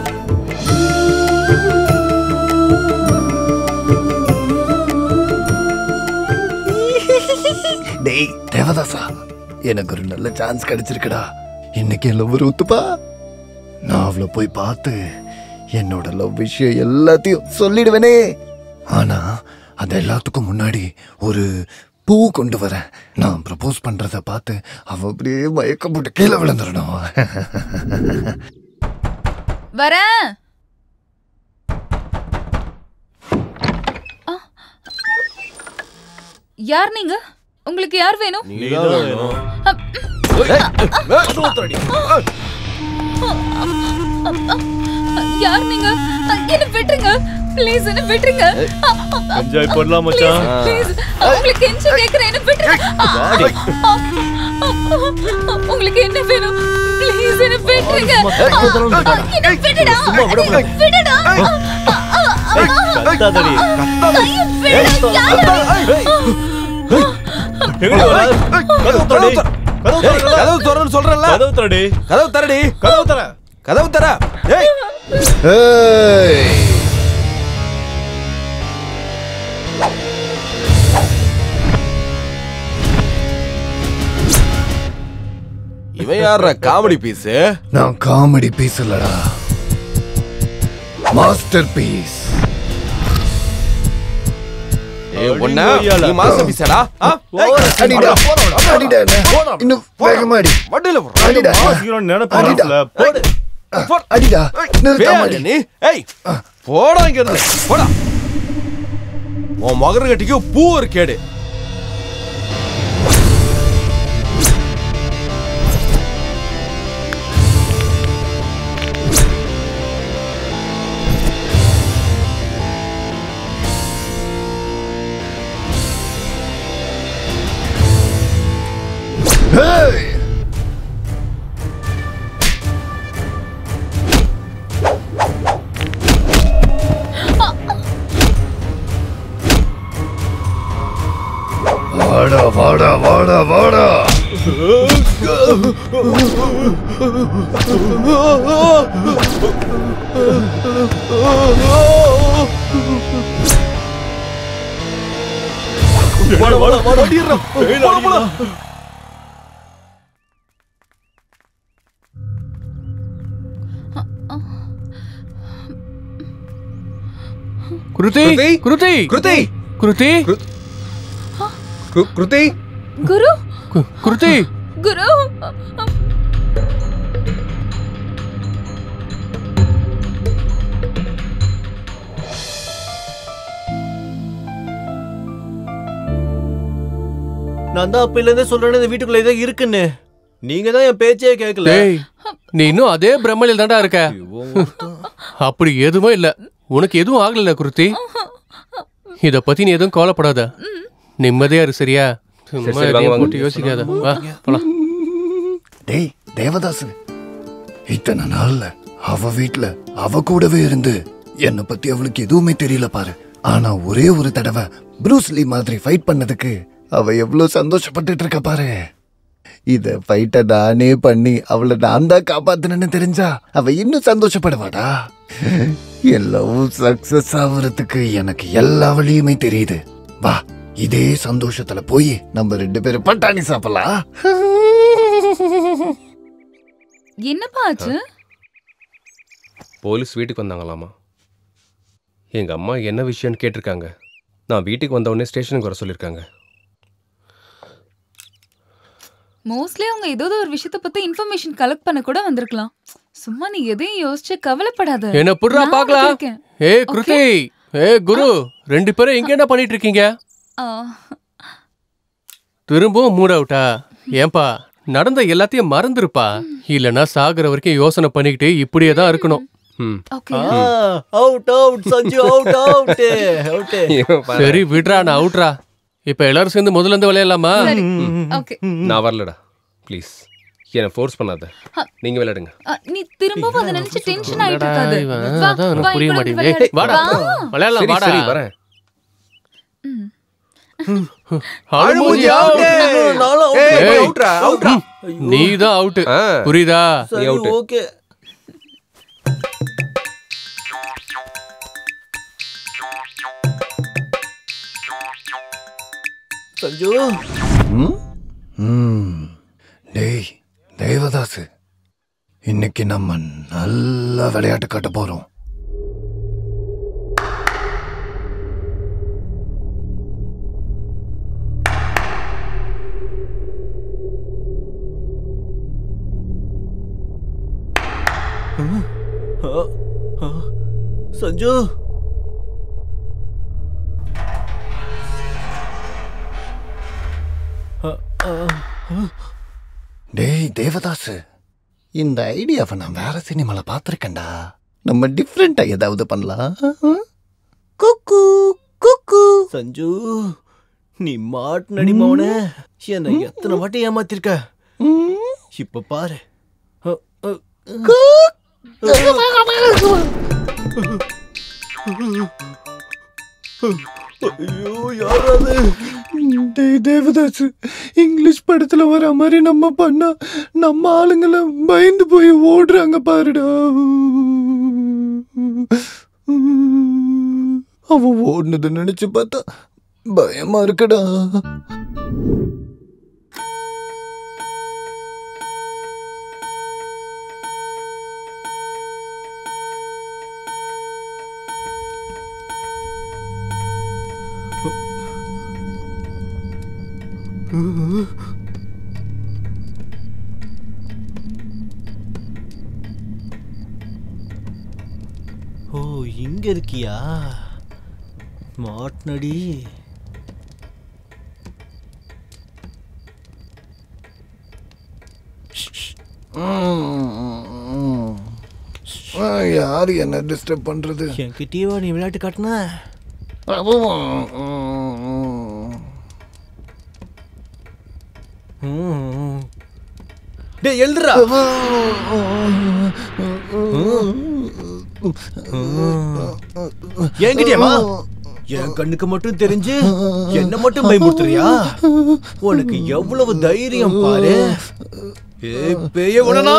டேய் தேவதாசா எனக்கு ஒரு நல்ல chance கிடைச்சிருக்குடா இன்னைக்கு என் love ஒத்துப்பா நான் அவளை போய் பார்த்து என்னோட லவ் விஷயம் எல்லாத்தையும் சொல்லிடுவேனே ஆனா அது எல்லாத்துக்கும் முன்னாடி ஒரு பூ கொண்டு வரேன் நான் ப்ரப்போஸ் பண்றத பார்த்து அவ அப்படியே மயக்கம் போட்டு கீழே விழுந்துடணும் வரேன் ஆ. யார் நீங்க உங்களுக்கு யார் வேணும் நீதான் வேணும். அப்- யார் நீங்க என்ன விட்டுருங்க ப்ளீஸ் என்ன விட்டுருங்க என்ஜாய் பண்ணலாம் மச்சான் ப்ளீஸ் உங்களுக்கு கெஞ்சி கேக்குறேன் என்ன விட்டுருங்க வாடி. உங்களுக்கு என்ன வேணும் ப்ளீஸ் என்ன விட்டுருங்க என்ன விடுடா சும்மா விட கூடாது. விடுடா கத்தாதடி. கையை விடு யாரு எங்கடி வர? கதவு திறடி. கதவு ஏய், திறடி. கதவு திறன்னு சொல்றேன்ல கதவு திறடி. கதவு தரடி கதவு தர கதவு தர ஏய் ஏய் இவன் யார காமெடி பீஸ் நான் காமெடி பீஸ் இல்லடா மாஸ்டர் பீஸ் ஏய் ஒண்ணா நீ மாஸ்டர் பீஸடா அடிடா அடிடா என்ன? இன்னும் வேகமா அடி வண்டியில அடிடா நினைப்பா போடு அடிடா நிறுத்தாம அடி நீ ஏய் போடா இங்க இருந்து போடா உன் மகர கட்டிக்கு பூ ஒரு கேடு Hey! வாடா வாடா வாடா வாடா வாடா வாடா வாடா போடா போடா குருதி குருதி குருதி குருதி குருதி குரு குருதி குரு நான் தான் அப்பையில இருந்தே சொல்றேன் இந்த வீட்டுக்குள்ள ஏதோ இருக்குன்னு நீங்க தான் என் பேச்சே கேட்கல டேய் நீ இன்னும் அதே பிரம்மலில் தான்டா இருக்க அப்படி எதுவுமே இல்ல உனக்கு எதுவும் ஆகல குருதி இத பத்தி நீ எதுவும் கவலைப்படாத நிம்மதியா இரு சரியா சும்மா சரி, வாங்க, எதையும் வாங்க. போட்டு யோசிக்காத வா போலாம் டேய் தேவதாஸ் இத்தனை நாள்ல அவ வீட்ல அவ கூடவே இருந்து என்னை பத்தி அவளுக்கு எதுவுமே தெரியல பாரு ஆனா ஒரே ஒரு தடவை ப்ரூஸ்லி மாதிரி ஃபைட் பண்ணதுக்கு அவ எவ்வளவு சந்தோஷப்பட்டுட்டு இருக்கா பாரு இத ஃபைட்ட நானே பண்ணி அவளை நான் தான் காப்பாத்தினேன்னு தெரிஞ்சா அவ இன்னும் சந்தோஷப்படுவாடா எல்லாம் சக்சஸ் ஆகுறதுக்கு எனக்கு எல்லா வழியுமே தெரியுது வா இதே சந்தோஷத்துல போய் நம்ம ரெண்டு பேரும் பட்டாணி சாப்பிடலாம் என்னப்பா ஆச்சு போலீஸ் வீட்டுக்கு வந்தாங்களாமா எங்க அம்மா என்ன விஷயம்னு கேட்டிருக்காங்க நான் வீட்டுக்கு வந்த உடனே ஸ்டேஷனுக்கு வர சொல்லியிருக்காங்க மோஸ்ட்லி அவங்க ஏதோ ஒரு விஷயத்த பத்தி இன்ஃபர்மேஷன் கலெக்ட் பண்ண கூட வந்திருக்கலாம் சும்மா நீ எதையும் யோசிச்சு கவலைப்படாத என்ன புடுறா நான் பாக்கலாம் இருக்கேன். ஏ குருதி ஏ குரு ரெண்டு பேரும் இங்க என்ன பண்ணிட்டு இருக்கீங்க ஆ, திரும்பவும் மூட் அவுட்டா ஏன்பா நடந்த எல்லாத்தையும் மறந்துருப்பா இல்லனா சாகுற வரைக்கும் யோசனை பண்ணிக்கிட்டு இப்படியே தான் இருக்கணும் ம். Out out Sanju out out out சரி விடுறா நான் அவுட்ரா இப்ப எல்லாரும் சேர்ந்து முதல்ல இருந்து விளையாடலாமா சரி. ம். ஓகே நான் வரலடா ப்ளீஸ் என்னை ஃபோர்ஸ் பண்ணாத ஆ. நீங்க விளையாடுங்க ஆ, நீ திரும்பவும் அதை நினைச்சு டென்ஷன் ஆயிட்டு இருக்காது இவன், வா, அதான் எனக்கு வா, புரிய என் கூட வந்து மாட்டேங்குது. ஏய், விளையாடு. வாடா. வா. விளையாடலாம், சரி, வாடா. சரி, வரேன். அழுமூஞ்சி out. ஏய், நீ தான் அவுட் புரியுதா சரி ஓகே சஞ்சு ம்? ம். டேய் தேவதாஸ் இன்னைக்கு நம்ம நல்ல விளையாட்டு காட்ட போறோம் ஆ, ஆ, சஞ்சு ஆ, ஆ, ஆ. டேய் தேவதாஸ் இந்த ஐடியாவை நான் வேற சினிமால பார்த்துருக்கேன்டா நம்ம டிஃப்ரெண்டா ஏதாவது பண்ணலாம் குக்கு குக்கு சஞ்சு நீ மாட்டுனடி மவனே என்னை எத்தனை வாட்டி ஏமாத்திருக்க இப்ப பாரு அ, அ, ஐயோ யாராவது டேய் தேவதாஸ் இங்கிலீஷ் படத்துல வர மாதிரி நம்ம பண்ணா நம்ம ஆளுங்கள பயந்து போய் ஓடுறாங்க பாருடா அவன் ஓடுனது நினைச்சு பார்த்தா பயமா இருக்குடா ஓ இங்க இருக்கியா மாட்னடி யாரு என்ன டிஸ்டர்ப் பண்றது என்கிட்டயேவா நீ விளையாட்டு காட்டின டேய் எழுதுடா என்கிட்டயாமா என் கண்ணுக்கு மட்டும் தெரிஞ்சு என்ன மட்டும் பயமுறுத்துறியா உனக்கு எவ்வளவு தைரியம் பாரு ஏய் பேய விடனா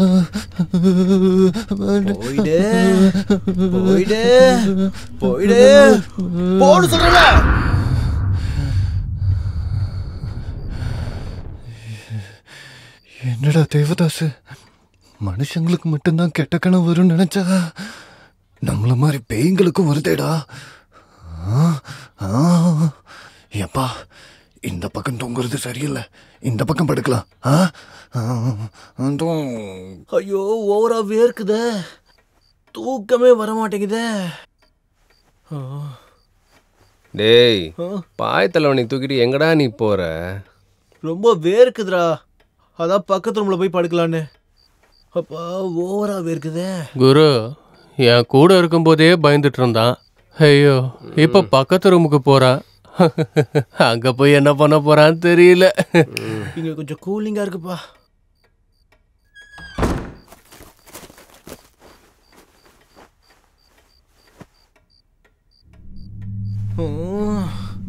போயிடு போயிடு போயிடு போடு சொல்றல என்னடா தேவதாசு மனுஷங்களுக்கு மட்டும்தான் கெட்ட கனவு வரும்னு நினைச்சா நம்மள மாதிரி பேய்களுக்கும் வருதேடா ஆ, ஆ. எப்பா இந்த பக்கம் தொங்குறது சரியில்லை இந்த பக்கம் படுக்கலாம் ஆ? ஆ, அதோ. ஐயோ ஓவரா வேர்க்குதே தூக்கமே வர மாட்டேங்குதே டேய் ஆ? பாய் தலைவனை தூக்கிட்டு எங்கடா நீ போற ரொம்ப வேர்க்குதுடா அதான் பக்கத்து ரூம்ல போய் படுக்கலான்னு அப்பா ஓவரா வேர்க்குதே குரு என் கூட இருக்கும்போதே பயந்துட்டு இருந்தான் ஐயோ இப்ப பக்கத்து ரூமுக்கு போறான் அங்க போய் என்ன பண்ண போறான்னு தெரியல இங்க கொஞ்சம் கூலிங்கா இருக்குப்பா ம்.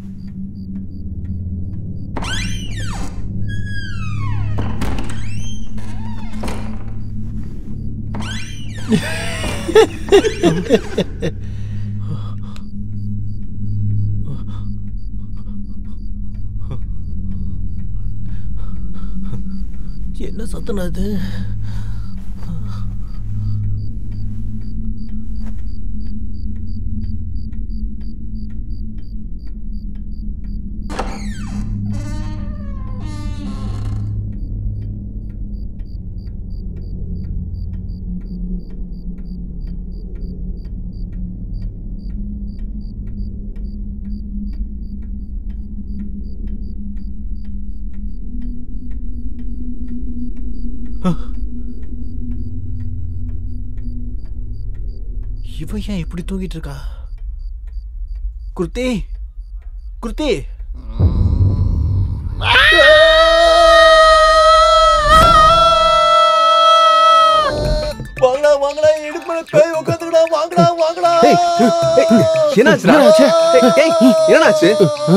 என்ன சத்தம் அது இவ ஏன் இப்படி தூங்கிட்டு இருக்கா குர்த்தி குர்த்தி வாங்கடா வாங்கடா இடுப்புல பேய் உட்காந்துக்கடா வாங்கடா வாங்கடா என்னாச்சுடா? ஏய், ஏய், என்னடாச்சு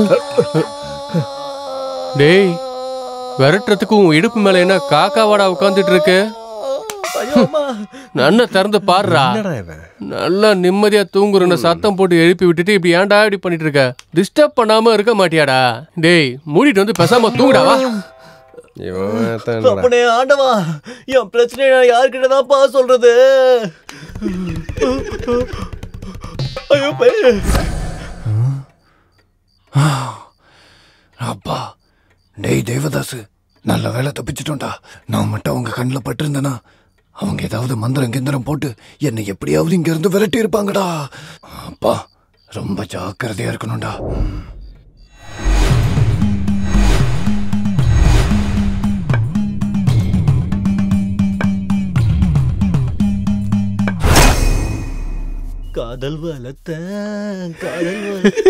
டேய் விரட்டுறதுக்கு உன் இடுப்பு மேல என்ன காக்காவாடா உட்காந்துட்டு இருக்கு ஐயோ அம்மா நன்ன திறந்து பாருடா என்னடா இவன் நல்லா நிம்மதியா தூங்குறன்னு சத்தம் போட்டு எழுப்பி விட்டுட்டு இப்படி ஏன்டா இப்படி பண்ணிட்டு இருக்க டிஸ்டர்ப் பண்ணாம இருக்க மாட்டியாடா டேய் மூடிட்டு வந்து பேசாம தூங்குடா வா இவன் என்னடா? அப்பனே ஆண்டவா என் பிரச்சனை நான் யார்கிட்ட தான்ப்பா சொல்றது ஐயோ பேய் அப்பா டேய் தேவதாசு நல்ல வேலை தப்பிச்சிட்டோம்டா நான் மட்டும் அவங்க கண்ணில் பட்டிருந்தேனா அவங்க ஏதாவது மந்திரம் கிந்திரம் போட்டு என்னை எப்படியாவது இங்க இருந்து விரட்டி இருப்பாங்கடா அப்பா ரொம்ப ஜாக்கிரதையா இருக்கணும்டா காதல் வளர்த்த காதல்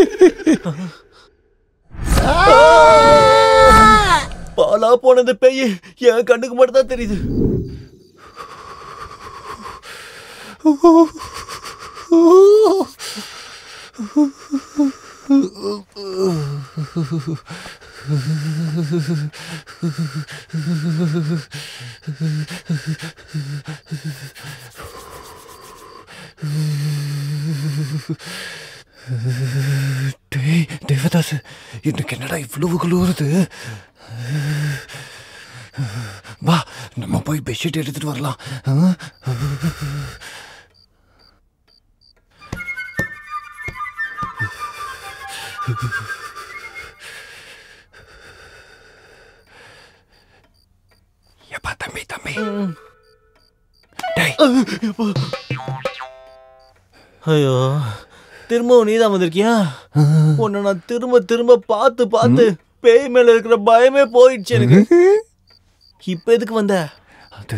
பாலா போனது பேய் என் கண்ணுக்கு மட்டும் தான் தெரியுது டேய் தேவதாசு இன்னைக்கு என்னடா இவ்வளவு குளிருது வா நம்ம போய் பெட்ஷீட் எடுத்துட்டு வரலாம் ஆ? எப்பா தம்பி தம்பி டேய் ஐயோ திரும்பவும் நீ தான் வந்திருக்கியா உன்னை நான் திரும்ப திரும்ப பார்த்து பார்த்து பேய் மேல இருக்கிற பயமே போயிடுச்சு எனக்கு இப்ப எதுக்கு வந்த அது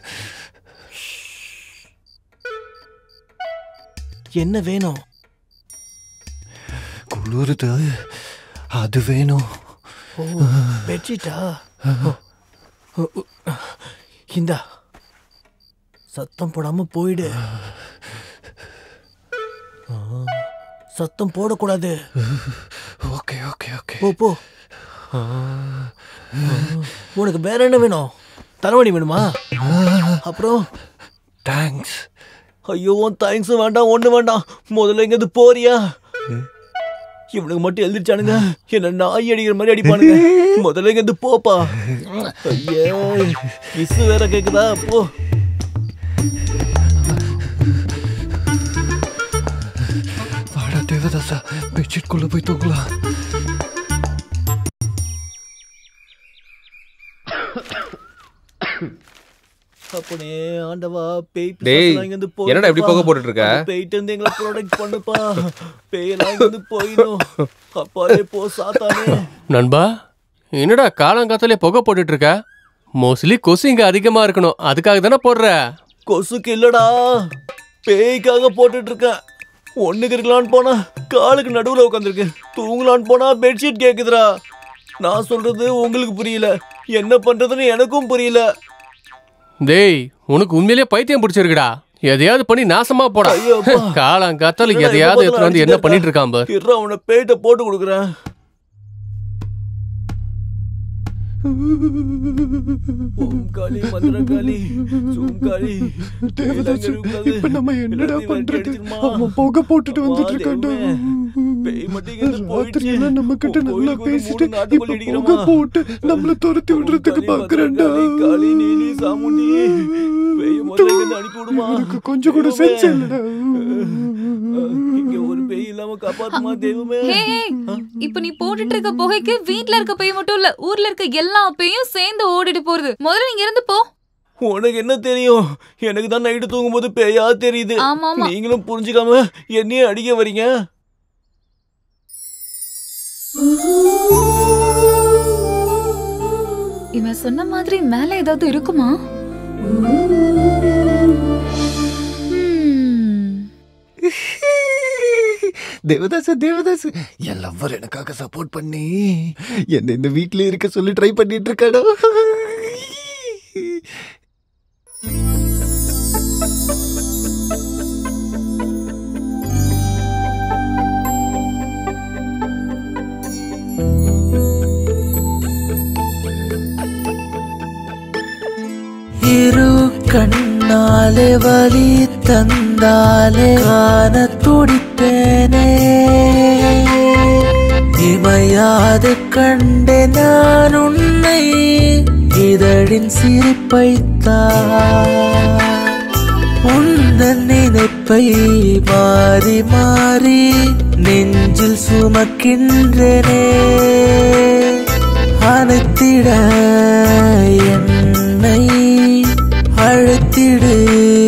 என்ன வேணும் குளிருது அது வேணும் ஓ பெட்ஷீட்டா இந்தா சத்தம் போடாம போயிடு ஆ, சத்தம் போடக்கூடாது ஓகே ஓகே ஓகே போ போ உனக்கு வேற என்ன வேணும் தலைவணி வேணுமா அப்புறம் தேங்க்ஸ் ஐயோ தேங்க்ஸும் வேண்டாம் ஒண்ணு வேண்டாம் முதல்ல இங்கேருந்து போறியா இவனுக்கு மட்டும் எழுதிச்சானுங்க என்ன நாய் அடிக்கிற மாதிரி அடிப்பானுங்க முதல்ல இங்கேருந்து போப்பா ஐயோ மிஸ் வேற கேக்குதா போ வாடா தேவதாசா பெட்ஷீட் குள்ள போய் தூங்கலாம் அப்பனே ஆண்டவா பேய் டேய், பிசாசெல்லாம் இங்கிருந்து போயிடுப்பா. என்னடா இப்படி புகை போட்டுட்டு இருக்க? அந்த பேய்ட்ட இருந்து எங்களை ப்ரொடெக்ட் பண்ணுப்பா பேயெல்லாம் இங்கிருந்து போயிடும் அப்பாலே போ சாத்தானே நண்பா என்னடா காலங்காத்தாலே புகை போட்டுட்டு இருக்க மோஸ்ட்லி கொசு இங்க அதிகமா இருக்கணும் அதுக்காக தானே போடுற கொசுக்கு இல்லடா பேய்க்காக போட்டுட்டு இருக்கேன் ஒண்ணுக்கு இருக்கலான்னு போனா காலுக்கு நடுவுல உட்காந்துருக்கு தூங்கலான்னு போனா பெட்ஷீட் கேக்குதுடா நான் சொல்றது உங்களுக்கு புரியல என்ன பண்றதுன்னு எனக்கும் புரியல டேய் உனக்கு உண்மையிலேயே பைத்தியம் பிடிச்சிருக்குடா எதையாவது பண்ணி நாசமா போடா ஐயோப்பா. காலங்காத்தால என்னடா எதையாவது எப்ப எடுத்துட்டு வந்து என்ன பார்த்தாலும் பண்ணிட்டு இருக்கான் பார் இருடா அவனை பேய்ட்ட போட்டு கொடுக்குறேன் ஓம் காளி மந்திரகாளி சோம் காளி தேவதாசு இப்ப நம்ம என்னடா பண்றது அவன் புகை போட்டுட்டு வந்துட்டு இருக்கான்டா ராத்திரியெல்லாம் நம்ம கிட்ட நல்லா பேசிட்டு இப்ப புகை போட்டு நம்மள துரத்தி விடுறதுக்கு பாக்குறான்டா காளி நீலி சாமுண்டி பேய் முதல்ல இங்க அனுப்பி விடுமா எனக்கு கொஞ்சம் கூட சென்ஸ் இல்லடா இங்க ஒரு பேய் இல்லாம காப்பாத்துமா தெய்வமே ஹே ஹே, இப்ப நீ போட்டுட்டு இருக்க புகைக்கு வீட்ல இருக்க பேய் மட்டும் இல்ல ஊர்ல இருக்க எல்லா பேயும் சேர்ந்து ஓடிட்டு போறது முதல்ல நீங்க இருந்து போ உனக்கு என்ன தெரியும் எனக்கு தான் நைட்டு தூங்கும்போது பேயா தெரியுது ஆமா, ஆமா. நீங்களும் புரிஞ்சுக்காம என்னையே அடிக்க வரீங்க இவன் சொன்ன மாதிரி மேல ஏதாவது இருக்குமா தேவதாசு தேவதாசு என் லவ்வர் எனக்காக சப்போர்ட் பண்ணி என்ன இந்த வீட்ல இருக்க சொல்லி ட்ரை பண்ணிட்டு இருக்காடா இரு கண்ணாலே வலி தந்தாலே காண துடிப்பேனே இமையாது கண்டே நான் உன்னை இதழின் சிரிப்பைத்தான் உந்தன் நினைப்பை மாறி மாறி நெஞ்சில் சுமக்கின்றனே அணைத்திட என்னை அழைத்திடு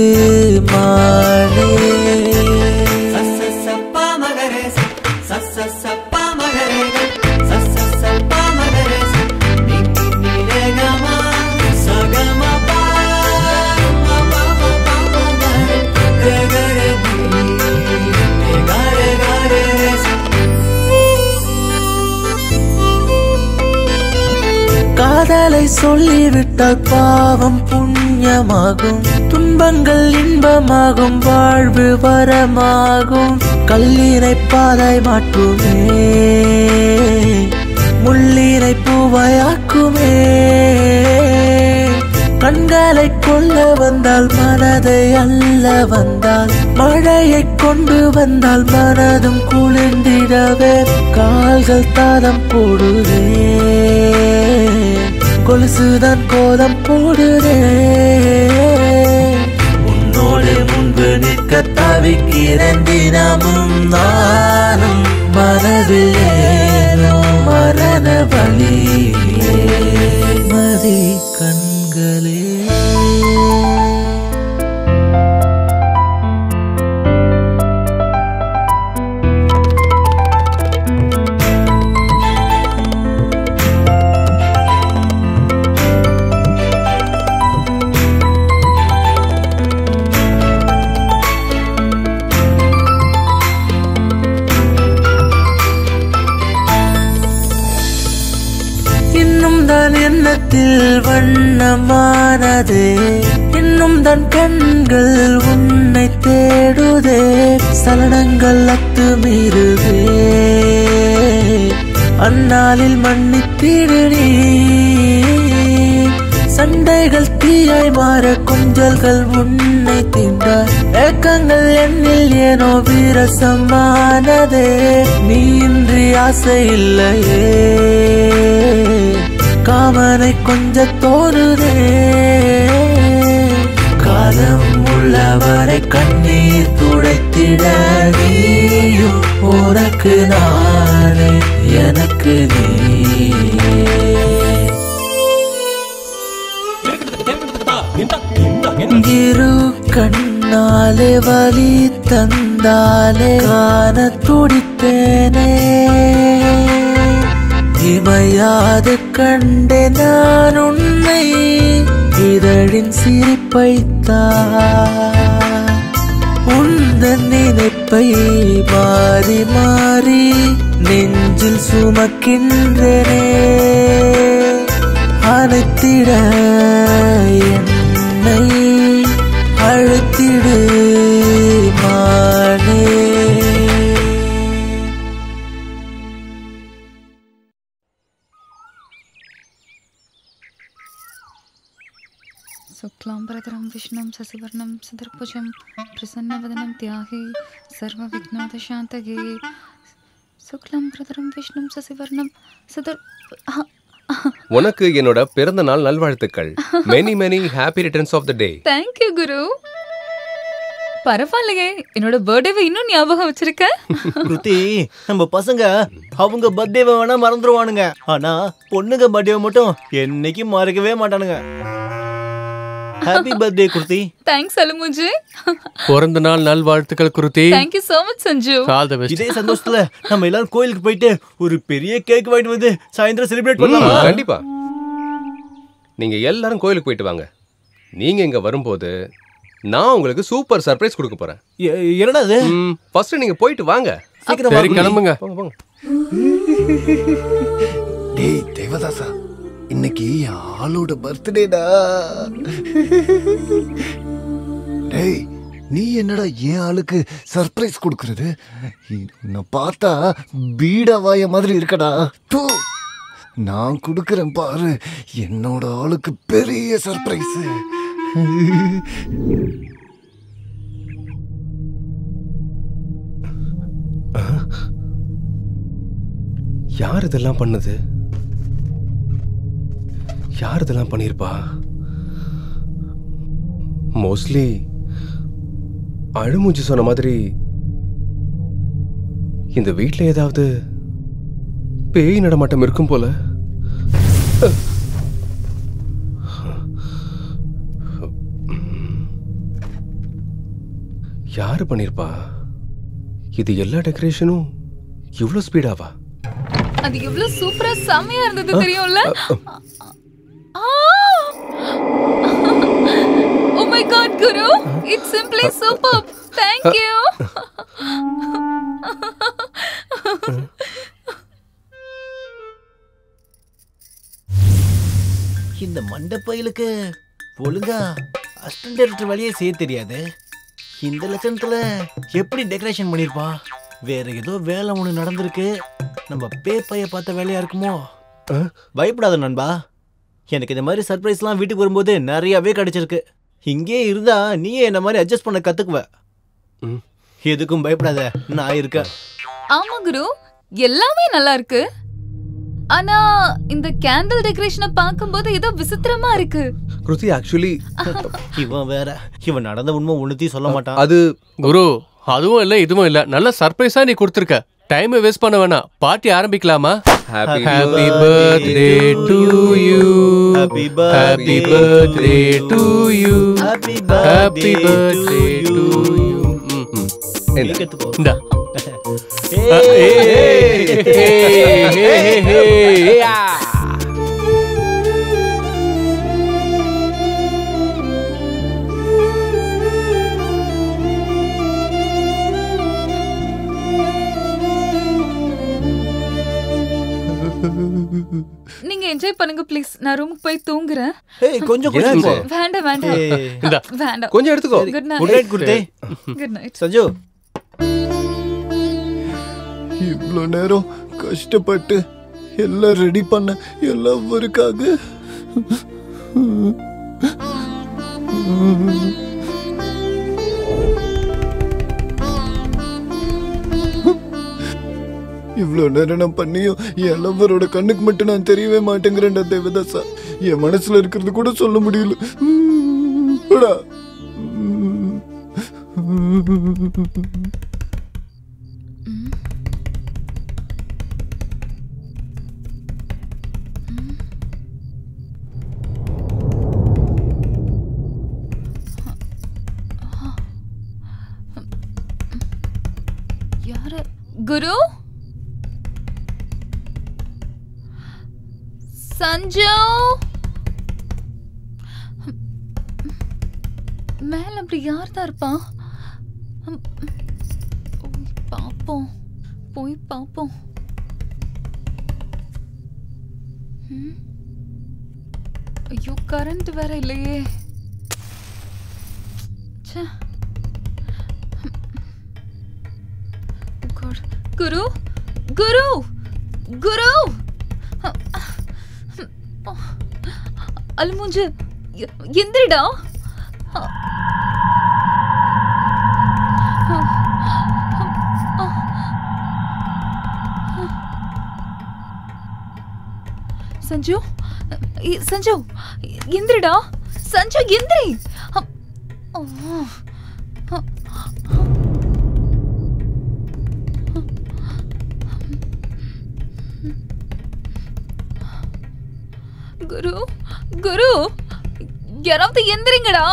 மானே சப்பா மகரே ச சப்பா மகரே ச சப்பா மகரே நீ நீ ரே கமா சகம பா ம ப ம ப ம ம ரே க ரே நீ ரே க ரே க ரே ச காதலை சொல்லிவிட்டால் பாவம் புண்ணியமாகும் துன்பங்கள் இன்பமாகும் வாழ்வு வரமாகும் கல்லினை பாதாய் மாற்றுமே முள்ளினை பூவாயாக்குமே கண்களை கொள்ள வந்தால் மனதை அல்ல வந்தால் மழையை கொண்டு வந்தால் மனதும் குளிர்ந்திடவே கால்கள் தாளம் போடுதே கொலுசுதான் கோலம் போடுதே உன்னோடு முன்பு நிற்க தவிக்கிறேன் தினமும் நானும் மனதில் ஏனோ மரண வழியே மதி கண்களே இன்னும் தான் எண்ணத்தில் வண்ணமானதே இன்னும் தான் கண்கள் உன்னை தேடுதே சலனங்கள் அத்துமீறுதே அந்நாளில் மன்னித்திடு நீ சண்டைகள் தீயாய் மாற கொஞ்சல்கள் உன்னை தீண்டார் ஏக்கங்கள் என்னில் ஏனோ வீரசமானதே நீ இன்றி ஆசை இல்லையே காமனை கொஞ்ச தோணுதே காலம் உள்ளவரை கண்ணீர் துடைத்திட நீயும் உனக்கு நானே எனக்கு நீயே இரு கண்ணாலே வலி தந்தாலே காண துடித்தேனே இமையாது கண்டே நான் உன்னை இதழின் சிரிப்பைத்தான் உந்தன் நினைப்பை மாறி மாறி நெஞ்சில் சுமக்கின்றனே அனைத்திட என்னை அழைத்திடு மானே शुक्लाम्बरधरं विष्णुं शशिवर्णं सदर्भुजं प्रसन्नवदनं त्याहि सर्वविघ्नोदशान्तये शुक्लाम्बरधरं विष्णुं शशिवर्णं सदर् உனக்கு என்னோட பிறந்த நாள் நல்வாழ்த்துக்கள் many many happy returns of the day thank you Guru பரவாயில்லையே என்னோட பர்த்டேவை இன்னும் ஞாபகம் வச்சிருக்க குருதி நம்ம பசங்க அவங்க பர்த்டேவை வேணா மறந்துருவானுங்க ஆனா பொண்ணுங்க பர்த்டேவை மட்டும் என்னைக்கும் மறக்கவே மாட்டானுங்க ஹாப்பி பர்த்டே குருதி தேங்க்ஸ் அலுமுஜி பிறந்த நாள் நல்வாழ்த்துக்கள் Kuruthi thank you so much Sanju all the best இதே சந்தோஷத்துல நம்ம எல்லாரும் கோயிலுக்கு போயிட்டு ஒரு பெரிய கேக் வாங்கிட்டு வந்து சாயந்தரம் செலிப்ரேட் ம், பண்ணலாமா கண்டிப்பா நீங்க எல்லாரும் கோயிலுக்கு போயிட்டு வாங்க நீங்க இங்க வரும்போது நான் உங்களுக்கு சூப்பர் சர்ப்ரைஸ் கொடுக்க போறேன் என்னடா அது ஃபர்ஸ்ட் நீங்க போயிட்டு வாங்க சீக்கிரம் சரி கிளம்புங்க போங்க போங்க டேய் தேவதாசா இன்னைக்கு என் ஆளோட பர்த்டேடா டேய் நீ என்னடா என் ஆளுக்கு சர்ப்ரைஸ் கொடுக்கறது உன்னை பார்த்தா பீடவாய மாதிரி இருக்கடா தூ நான் கொடுக்கறேன் பாரு என்னோட ஆளுக்கு பெரிய சர்ப்ரைஸ் யார் இதெல்லாம் பண்ணது யார் இதெல்லாம் பண்ணியிருப்பா மோஸ்ட்லி அழுமூஞ்சி சொன்ன மாதிரி இந்த வீட்ல ஏதாவது பேய் நடமாட்டம் இருக்கும் போல யாரு பண்ணிருப்பா இது எல்லா டெக்கரேஷனும் இவ்வளோ ஸ்பீடாவா அது எவ்வளவு சூப்பரா செமையா இருந்தது தெரியும்ல oh my god Guru it's simply super thank you இந்த மண்டப்பயிலுக்கு ஒழுங்கா அசிஸ்டன்ட் டைரக்டர் வேலையே செய்ய தெரியாது இந்த லட்சணத்துல எப்படி டெக்கரேஷன் பண்ணிருப்பான் வேற ஏதோ வேலை ஒன்று நடந்திருக்கு நம்ம பே பைய பார்த்த வேலையா இருக்குமோ பயப்படாத நண்பா எனக்கு இந்த மாதிரி சர்ப்ரைஸ்லாம் வீட்டுக்கு வரும்போது நிறையவே கிடைச்சிருக்கு இங்கே இருந்தா நீயே என்ன மாதிரி அட்ஜஸ்ட் பண்ண கத்துக்குவ எதுக்கும் பயப்படாத நான் இருக்கேன் ஆமா குரு எல்லாமே நல்லா இருக்கு ஆனா இந்த கேண்டில் டெக்கரேஷனை பார்க்கும்போது ஏதோ விசித்திரமா இருக்கு கிருதி ஆக்சுவலி இவன் வேற இவன் நடந்த உண்மை ஒண்ணுத்தையும் சொல்ல மாட்டான் அது குரு அதுவும் இல்ல இதுவும் இல்ல நல்ல சர்ப்ரைஸா நீ கொடுத்துருக்க டைம் வேஸ்ட் பண்ண வேணாம் பார்ட்டி ஆரம்பிக்கலாமா Happy happy birthday to you Happy happy birthday to you happy birthday to you இந்தா நீங்க என்ஜாய் பண்ணுங்க ப்ளீஸ் நான் ரூமுக்கு போய் தூங்குறேன் ஏய், கொஞ்சம் கொஞ்சம் போ. வேண்டாம் வேண்டாம் ஏய். இந்தா. வேண்டாம் கொஞ்சம் எடுத்துக்கோ. குட் Good night, குருதே. குட் நைட் சஞ்சு இவ்வளோ நேரம் கஷ்டப்பட்டு எல்லாம் ரெடி பண்ண எல்லாம் ஒருக்காக இவ்வளோ நேரம் நான் பண்ணியும் என் லவ்வரோட கண்ணுக்கு மட்டும் நான் தெரியவே மாட்டேங்கிறேன்டா தேவதாசா என் மனசுல இருக்கிறது கூட சொல்ல முடியல உம், போடா. யாரு குரு சஞ்சு மேல அப்படி யார் தான் இருப்பான் போய் பாப்போம் போய் பாப்போம் ம். ஐயோ கரண்ட் வேற இல்லையே ச்சே God. குரு குரு குரு அல்முஞ்சு எ- எந்திரிடா சஞ்சு இ- சஞ்சு எந்திரிடா சஞ்சு எந்திரி அ- ஓ. அ- குரு குரு யாராவது எந்திரிங்கடா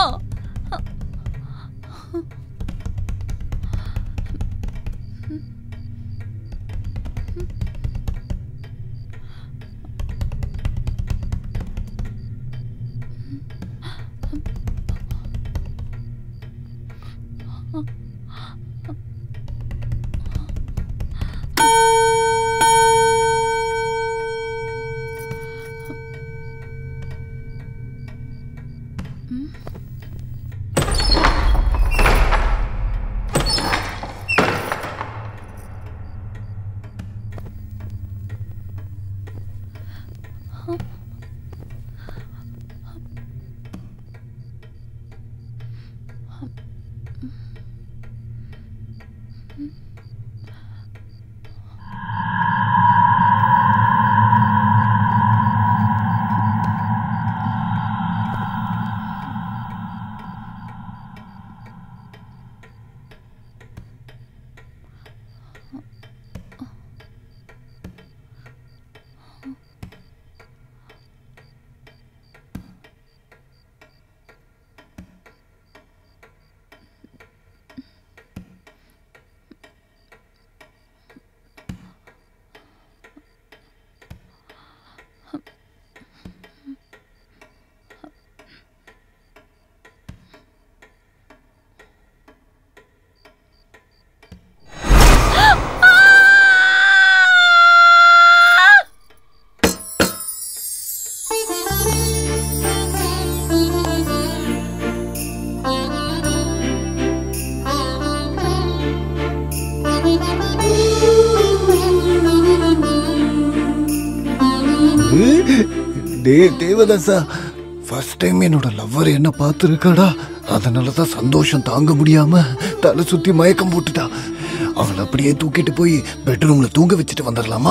டே தேவதாசா ஃபர்ஸ்ட் டைம் என்னோட லவ்வர் என்ன பார்த்துருக்காடா அதனால தான் சந்தோஷம் தாங்க முடியாம தலை சுத்தி மயக்கம் போட்டுட்டா அவளை அப்படியே தூக்கிட்டு போய் பெட்ரூம்ல தூங்க வச்சுட்டு வந்துடலாமா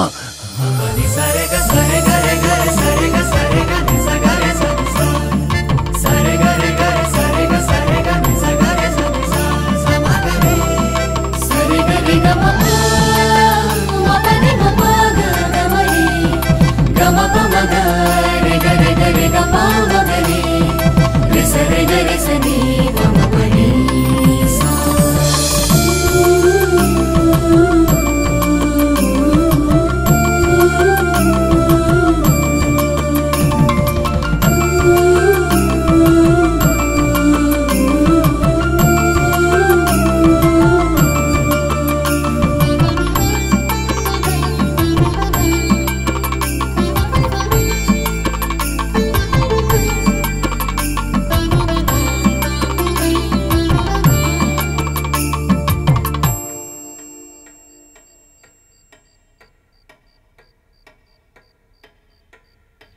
Thank you.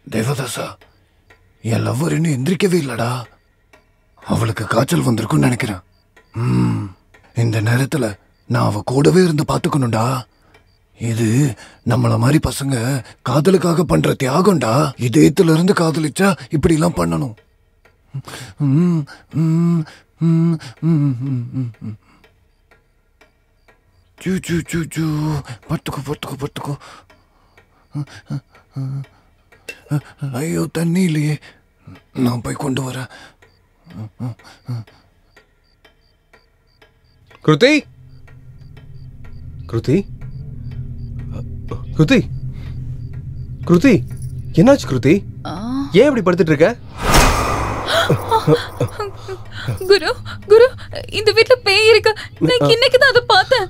தேவதாசா என் லவ்வர் இன்னும் எந்திரிக்கவே இல்லடா அவளுக்கு காய்ச்சல் வந்திருக்கும்னு நினைக்கிறேன் ம், இந்த நேரத்துல நான் அவ கூடவே இருந்து பார்த்துக்கணும்டா இது நம்மள மாதிரி பசங்க காதலுக்காக பண்ற தியாகம்டா இதயத்துல இருந்து காதலிச்சா இப்படி எல்லாம் பண்ணணும் ம், ம், ம், ம், ம், ம், ம். சூ சூ சூ சூ படுத்துக்கோ படுத்துக்கோ படுத்துக்கோ ஐயோ தண்ணி இல்லையே நான் போய் கொண்டு வரேன் கிருதி கிருதி கிருதி கிருதி என்னாச்சு கிருதி ஏன் இப்படி படுத்துட்டு இருக்க குரு குரு இந்த வீட்ல பேய் இருக்கு நான் இன்னைக்கு தான் அதை பார்த்தேன்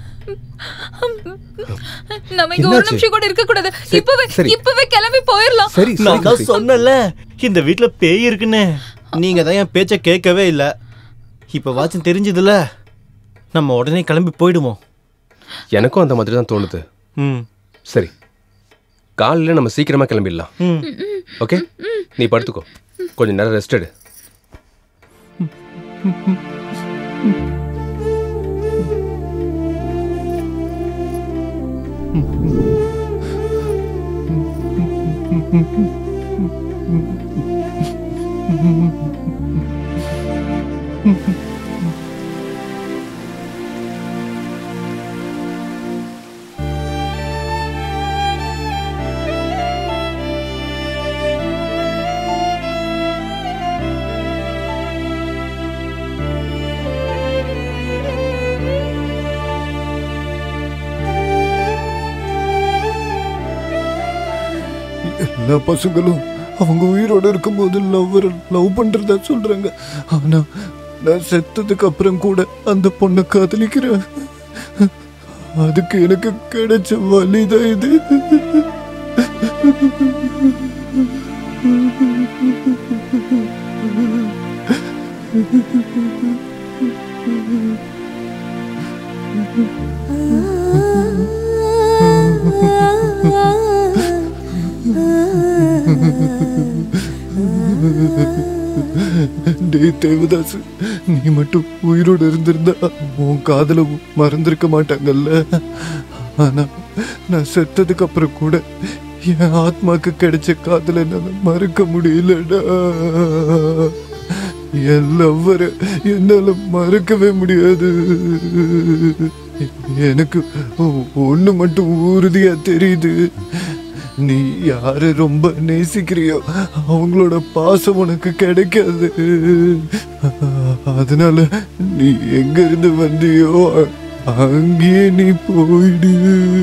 நம்ம இங்க ஒரு என்னாச்சு? நிமிஷம் கூட இருக்க கூடாது சரி, இப்பவே சரி. இப்பவே கிளம்பி போயிடலாம் நான் தான் சொன்னல இந்த வீட்ல பேய் இருக்குன்னு நீங்க தான் என் பேச்ச கேட்கவே இல்ல இப்ப வாச்சும் தெரிஞ்சதுல நம்ம உடனே கிளம்பி போயிடுவோம் எனக்கும் அந்த மாதிரி தான் தோணுது ம் சரி காலையில நம்ம சீக்கிரமா கிளம்பிடலாம் ம் ஓகே நீ படுத்துக்கோ கொஞ்சம் நேரம் ரெஸ்ட் எடு எல்லா பசங்களும் அவங்க உயிரோட இருக்கும்போது லவ்வர் லவ் பண்றதா சொல்றாங்க ஆனா நான் செத்ததுக்கு அப்புறம் கூட அந்த பொண்ணை காதலிக்கிறேன் அதுக்கு எனக்கு கிடைச்ச வலிதான் இது டேய் தேவதாஸ் நீ மட்டும் உயிரோட இருந்திருந்தா உன் காதல மறந்திருக்க மாட்டாங்கல்ல ஆனா நான் செத்ததுக்கு அப்புறம் கூட என் ஆத்மாக்கு கிடைச்ச காதலை என்னால மறக்க முடியலடா என் லவ்வரை என்னால மறக்கவே முடியாது எனக்கு ஒண்ணு மட்டும் உறுதியா தெரியுது நீ யார ரொம்ப நேசிக்கிறியோ அவங்களோட பாசம் உனக்கு கிடைக்காது அதனால நீ எங்க இருந்து வந்தியோ அங்கேயே நீ போயிடு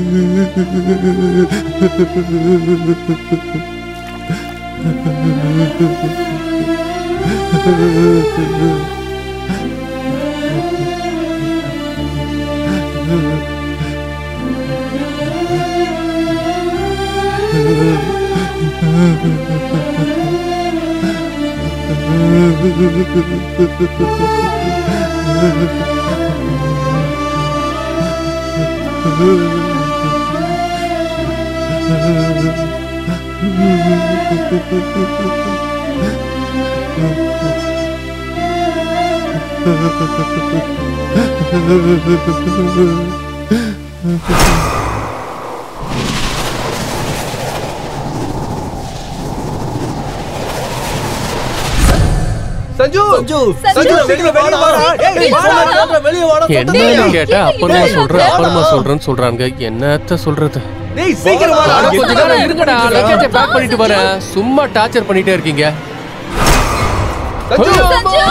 சஞ்சு சஞ்சு சஞ்சு, வெளிய வாடா டேய் வாடா வெளிய வாடா என்னன்னு கேட்டா அப்புறமா சொல்றேன் அப்புறமா சொல்றேன்னு சொல்றாங்க என்னத்த சொல்றது டேய் சீக்கிரம் வாடா அட, கொஞ்ச நேரம் இருங்கடா லக்கேஜ பேக் பண்ணிட்டு வரேன் சும்மா டார்ச்சர் பண்ணிட்டே இருக்கீங்க சஞ்சு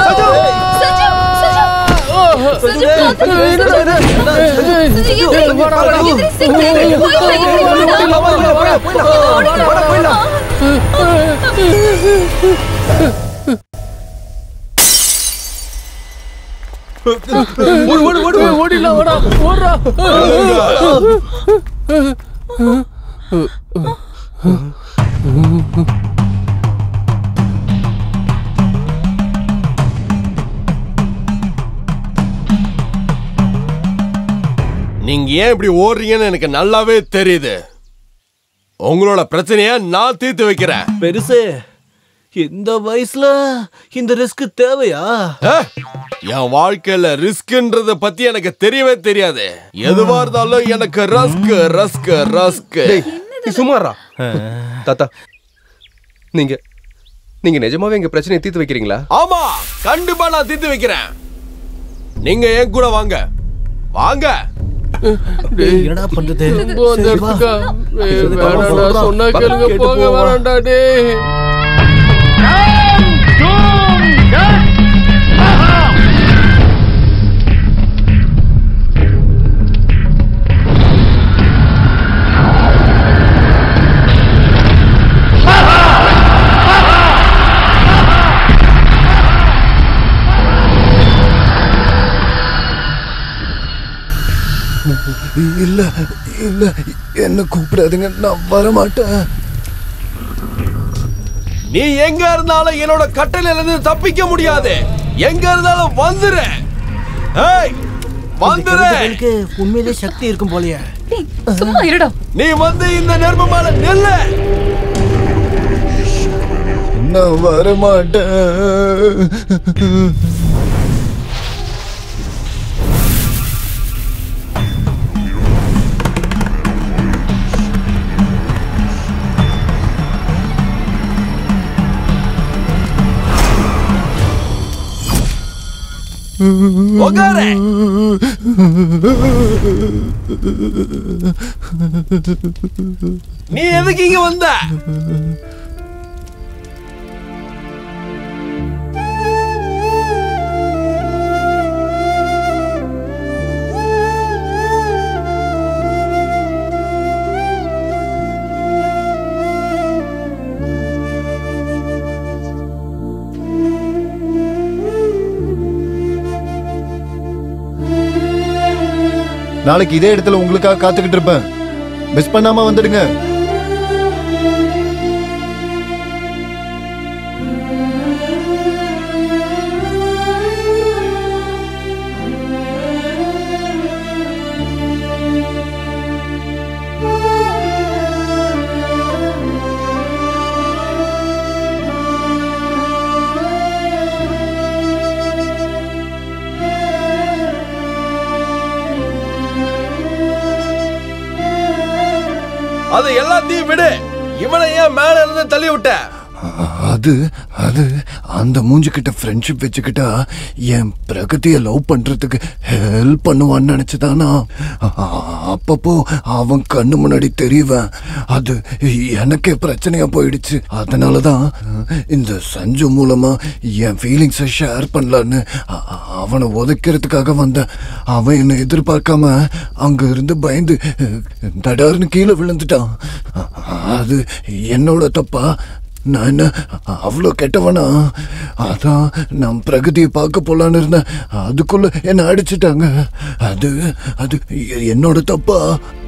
ஓடு ஓடு ஓடு ஓடிடலாம் ஓடா ஓடுறா நீங்க ஏன் இப்படி ஓடுறீங்கன்னு எனக்கு நல்லாவே தெரியுது உங்களோட பிரச்சனைய நான் தீர்த்து வைக்கிறேன் பெருசு இந்த வயசுல இந்த ரிஸ்க் தேவையா அஹ், என் வாழ்க்கையில ரிஸ்க்ன்றத பத்தி எனக்கு தெரியவே தெரியாது எதுவா இருந்தாலும் எனக்கு ரஸ்க் ரஸ்க் ரஸ்க் நீ சும்மாறா தாத்தா நீங்க நீங்க நிஜமாவே எங்க பிரச்சனையை தீர்த்து வைக்கிறீங்களா ஆமா கண்டிப்பா நான் தீர்த்து வைக்கிறேன் நீங்க என் கூட வாங்க வாங்க என்னடா பண்றது ரொம்ப அந்த சரி, வா. இடத்துக்கா? வே- இது வேணாம்டா, சொல்றான். சொன்னா வா, கேளுங்க, கேட்டு போங்க, போ, வா. வேணாம்டா, டேய். இல்ல இல்ல என்ன கூப்பிடாதுங்க நான் வரமாட்டேன் நீ எங்க இருந்தாலும் என்னோட கட்டளையில இருந்து தப்பிக்க முடியாது எங்க இருந்தாலும் வந்துரு ஏய் வந்துரு உண்மையிலே சக்தி இருக்கும் போலயே சும்மா இருடா நீ வந்து இந்த நெருப்பு மேல நில்லு நான் வரமாட்டேன் உட்காரு நீ எதுக்கு இங்க வந்த நாளைக்கு இதே இடத்துல உங்களுக்காக காத்துக்கிட்டு இருப்பேன் மிஸ் பண்ணாம வந்துடுங்க அது எல்லாத்தையும் விடு இவனை ஏன் மேல இருந்து தள்ளி விட்ட அது அது அந்த மூஞ்சி கிட்ட ஃப்ரெண்ட்ஷிப் வச்சுக்கிட்டா என் பிரகதியை லவ் பண்றதுக்கு ஹெல்ப் பண்ணுவான்னு நினைச்சுதானா அப்பப்போ அவன் கண்ணு முன்னாடி தெரியவன் அது எனக்கே பிரச்சனையா போயிடுச்சு அதனாலதான் இந்த சஞ்சு மூலமா என் ஃபீலிங்ஸை ஷேர் பண்ணலான்னு அ- அவனை உதைக்கிறதுக்காக வந்தேன் அவன் என்னை எதிர்பார்க்காம அங்க இருந்து பயந்து தடார்னு கீழே விழுந்துட்டான் அது என்னோட தப்பா நான் என்ன அவ்வளோ கெட்டவனா அதான் நான் பிரகதியை பார்க்க போலான்னு இருந்தேன் அதுக்குள்ள என்ன அடிச்சிட்டாங்க அது அது எ- என்னோட தப்பா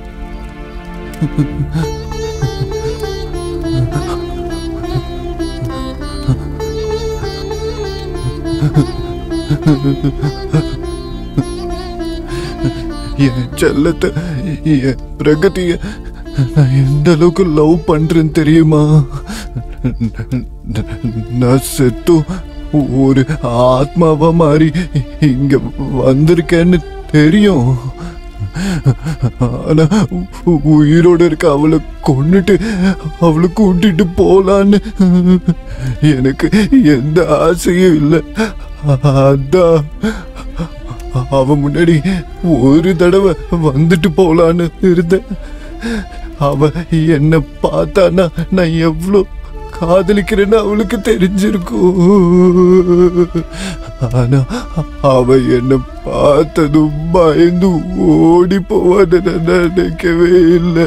என் செல்லத்தை என் பிரகதிய நான் எந்த அளவுக்கு லவ் பண்றேன்னு தெரியுமா நான் செத்தும் ஒரு ஆத்மாவா மாறி இங்க வந்திருக்கேன்னு தெரியும் ஆனா உ- உயிரோட இருக்க அவளை கொன்னுட்டு அவளை கூட்டிட்டு போலான்னு எனக்கு எந்த ஆசையும் இல்லை அதான் அவ முன்னாடி ஒரு தடவை வந்துட்டு போலான்னு இருந்தேன் அவ என்ன பார்த்தானா நான் எவ்வளோ காதலிக்கிறேன்னு அவளுக்கு தெரிஞ்சிருக்கும் ஆனா அவ என்ன பார்த்ததும் பயந்து ஓடி போவான்னு நான் நினைக்கவே இல்லை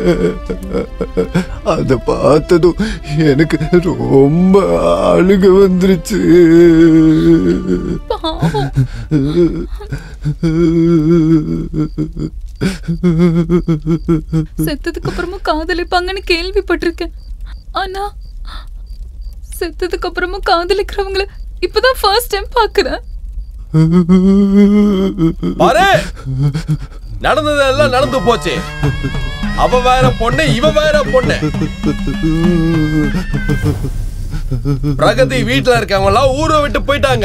அத பார்த்ததும் எனக்கு ரொம்ப அழுக வந்துருச்சு செத்ததுக்கு அப்புறமும் காதலிப்பாங்கன்னு கேள்விப்பட்டிருக்கேன் ஆனா செத்ததுக்கு அப்புறமும் காதலிக்கிறவங்கள இப்பதான் ஃபர்ஸ்ட் டைம் பாக்குறேன் பாரு நடந்தது எல்லாம் நடந்து போச்சு அவ வேற பொண்ணு இவ வேற பொண்ணு பிரகதி வீட்டுல இருக்கவங்க எல்லாம் ஊரை விட்டு போயிட்டாங்க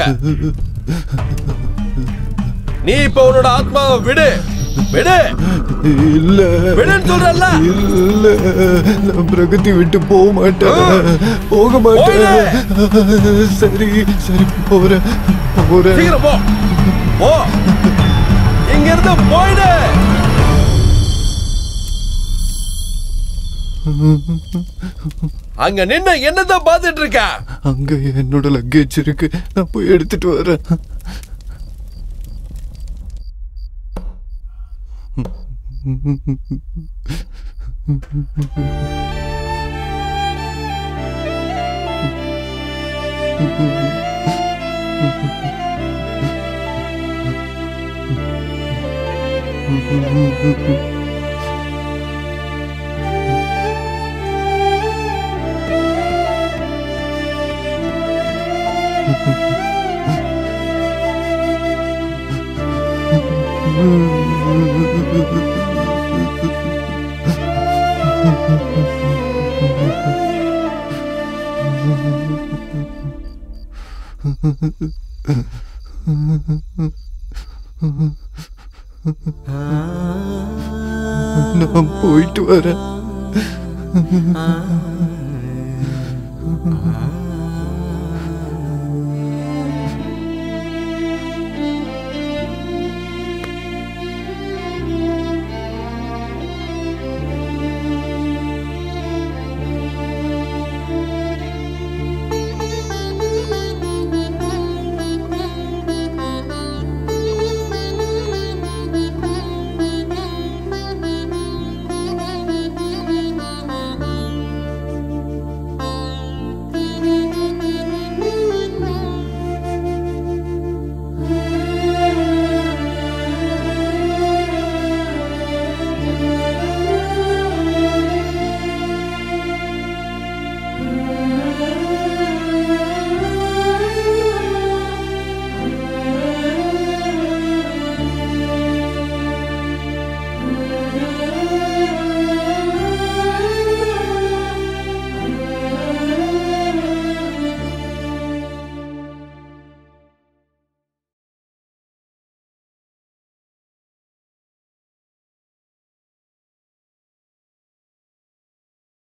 நீ இப்ப உன்னோட ஆத்மாவை விடு விடு இல்ல விடுன்னு சொல்றல்ல இல்ல நான் பிரகதி விட்டு போக மாட்டேன் போக மாட்டேன் சரி சரி போறேன் போறேன் சீக்கிரம் போ போ இங்க இருந்து போயிடு அங்க நின்னு என்னதான் பாத்துட்டு இருக்க அங்க என்னோட லக்கேஜ் இருக்கு நான் போய் எடுத்துட்டு வரேன் நான் போயிட்டு வரேன்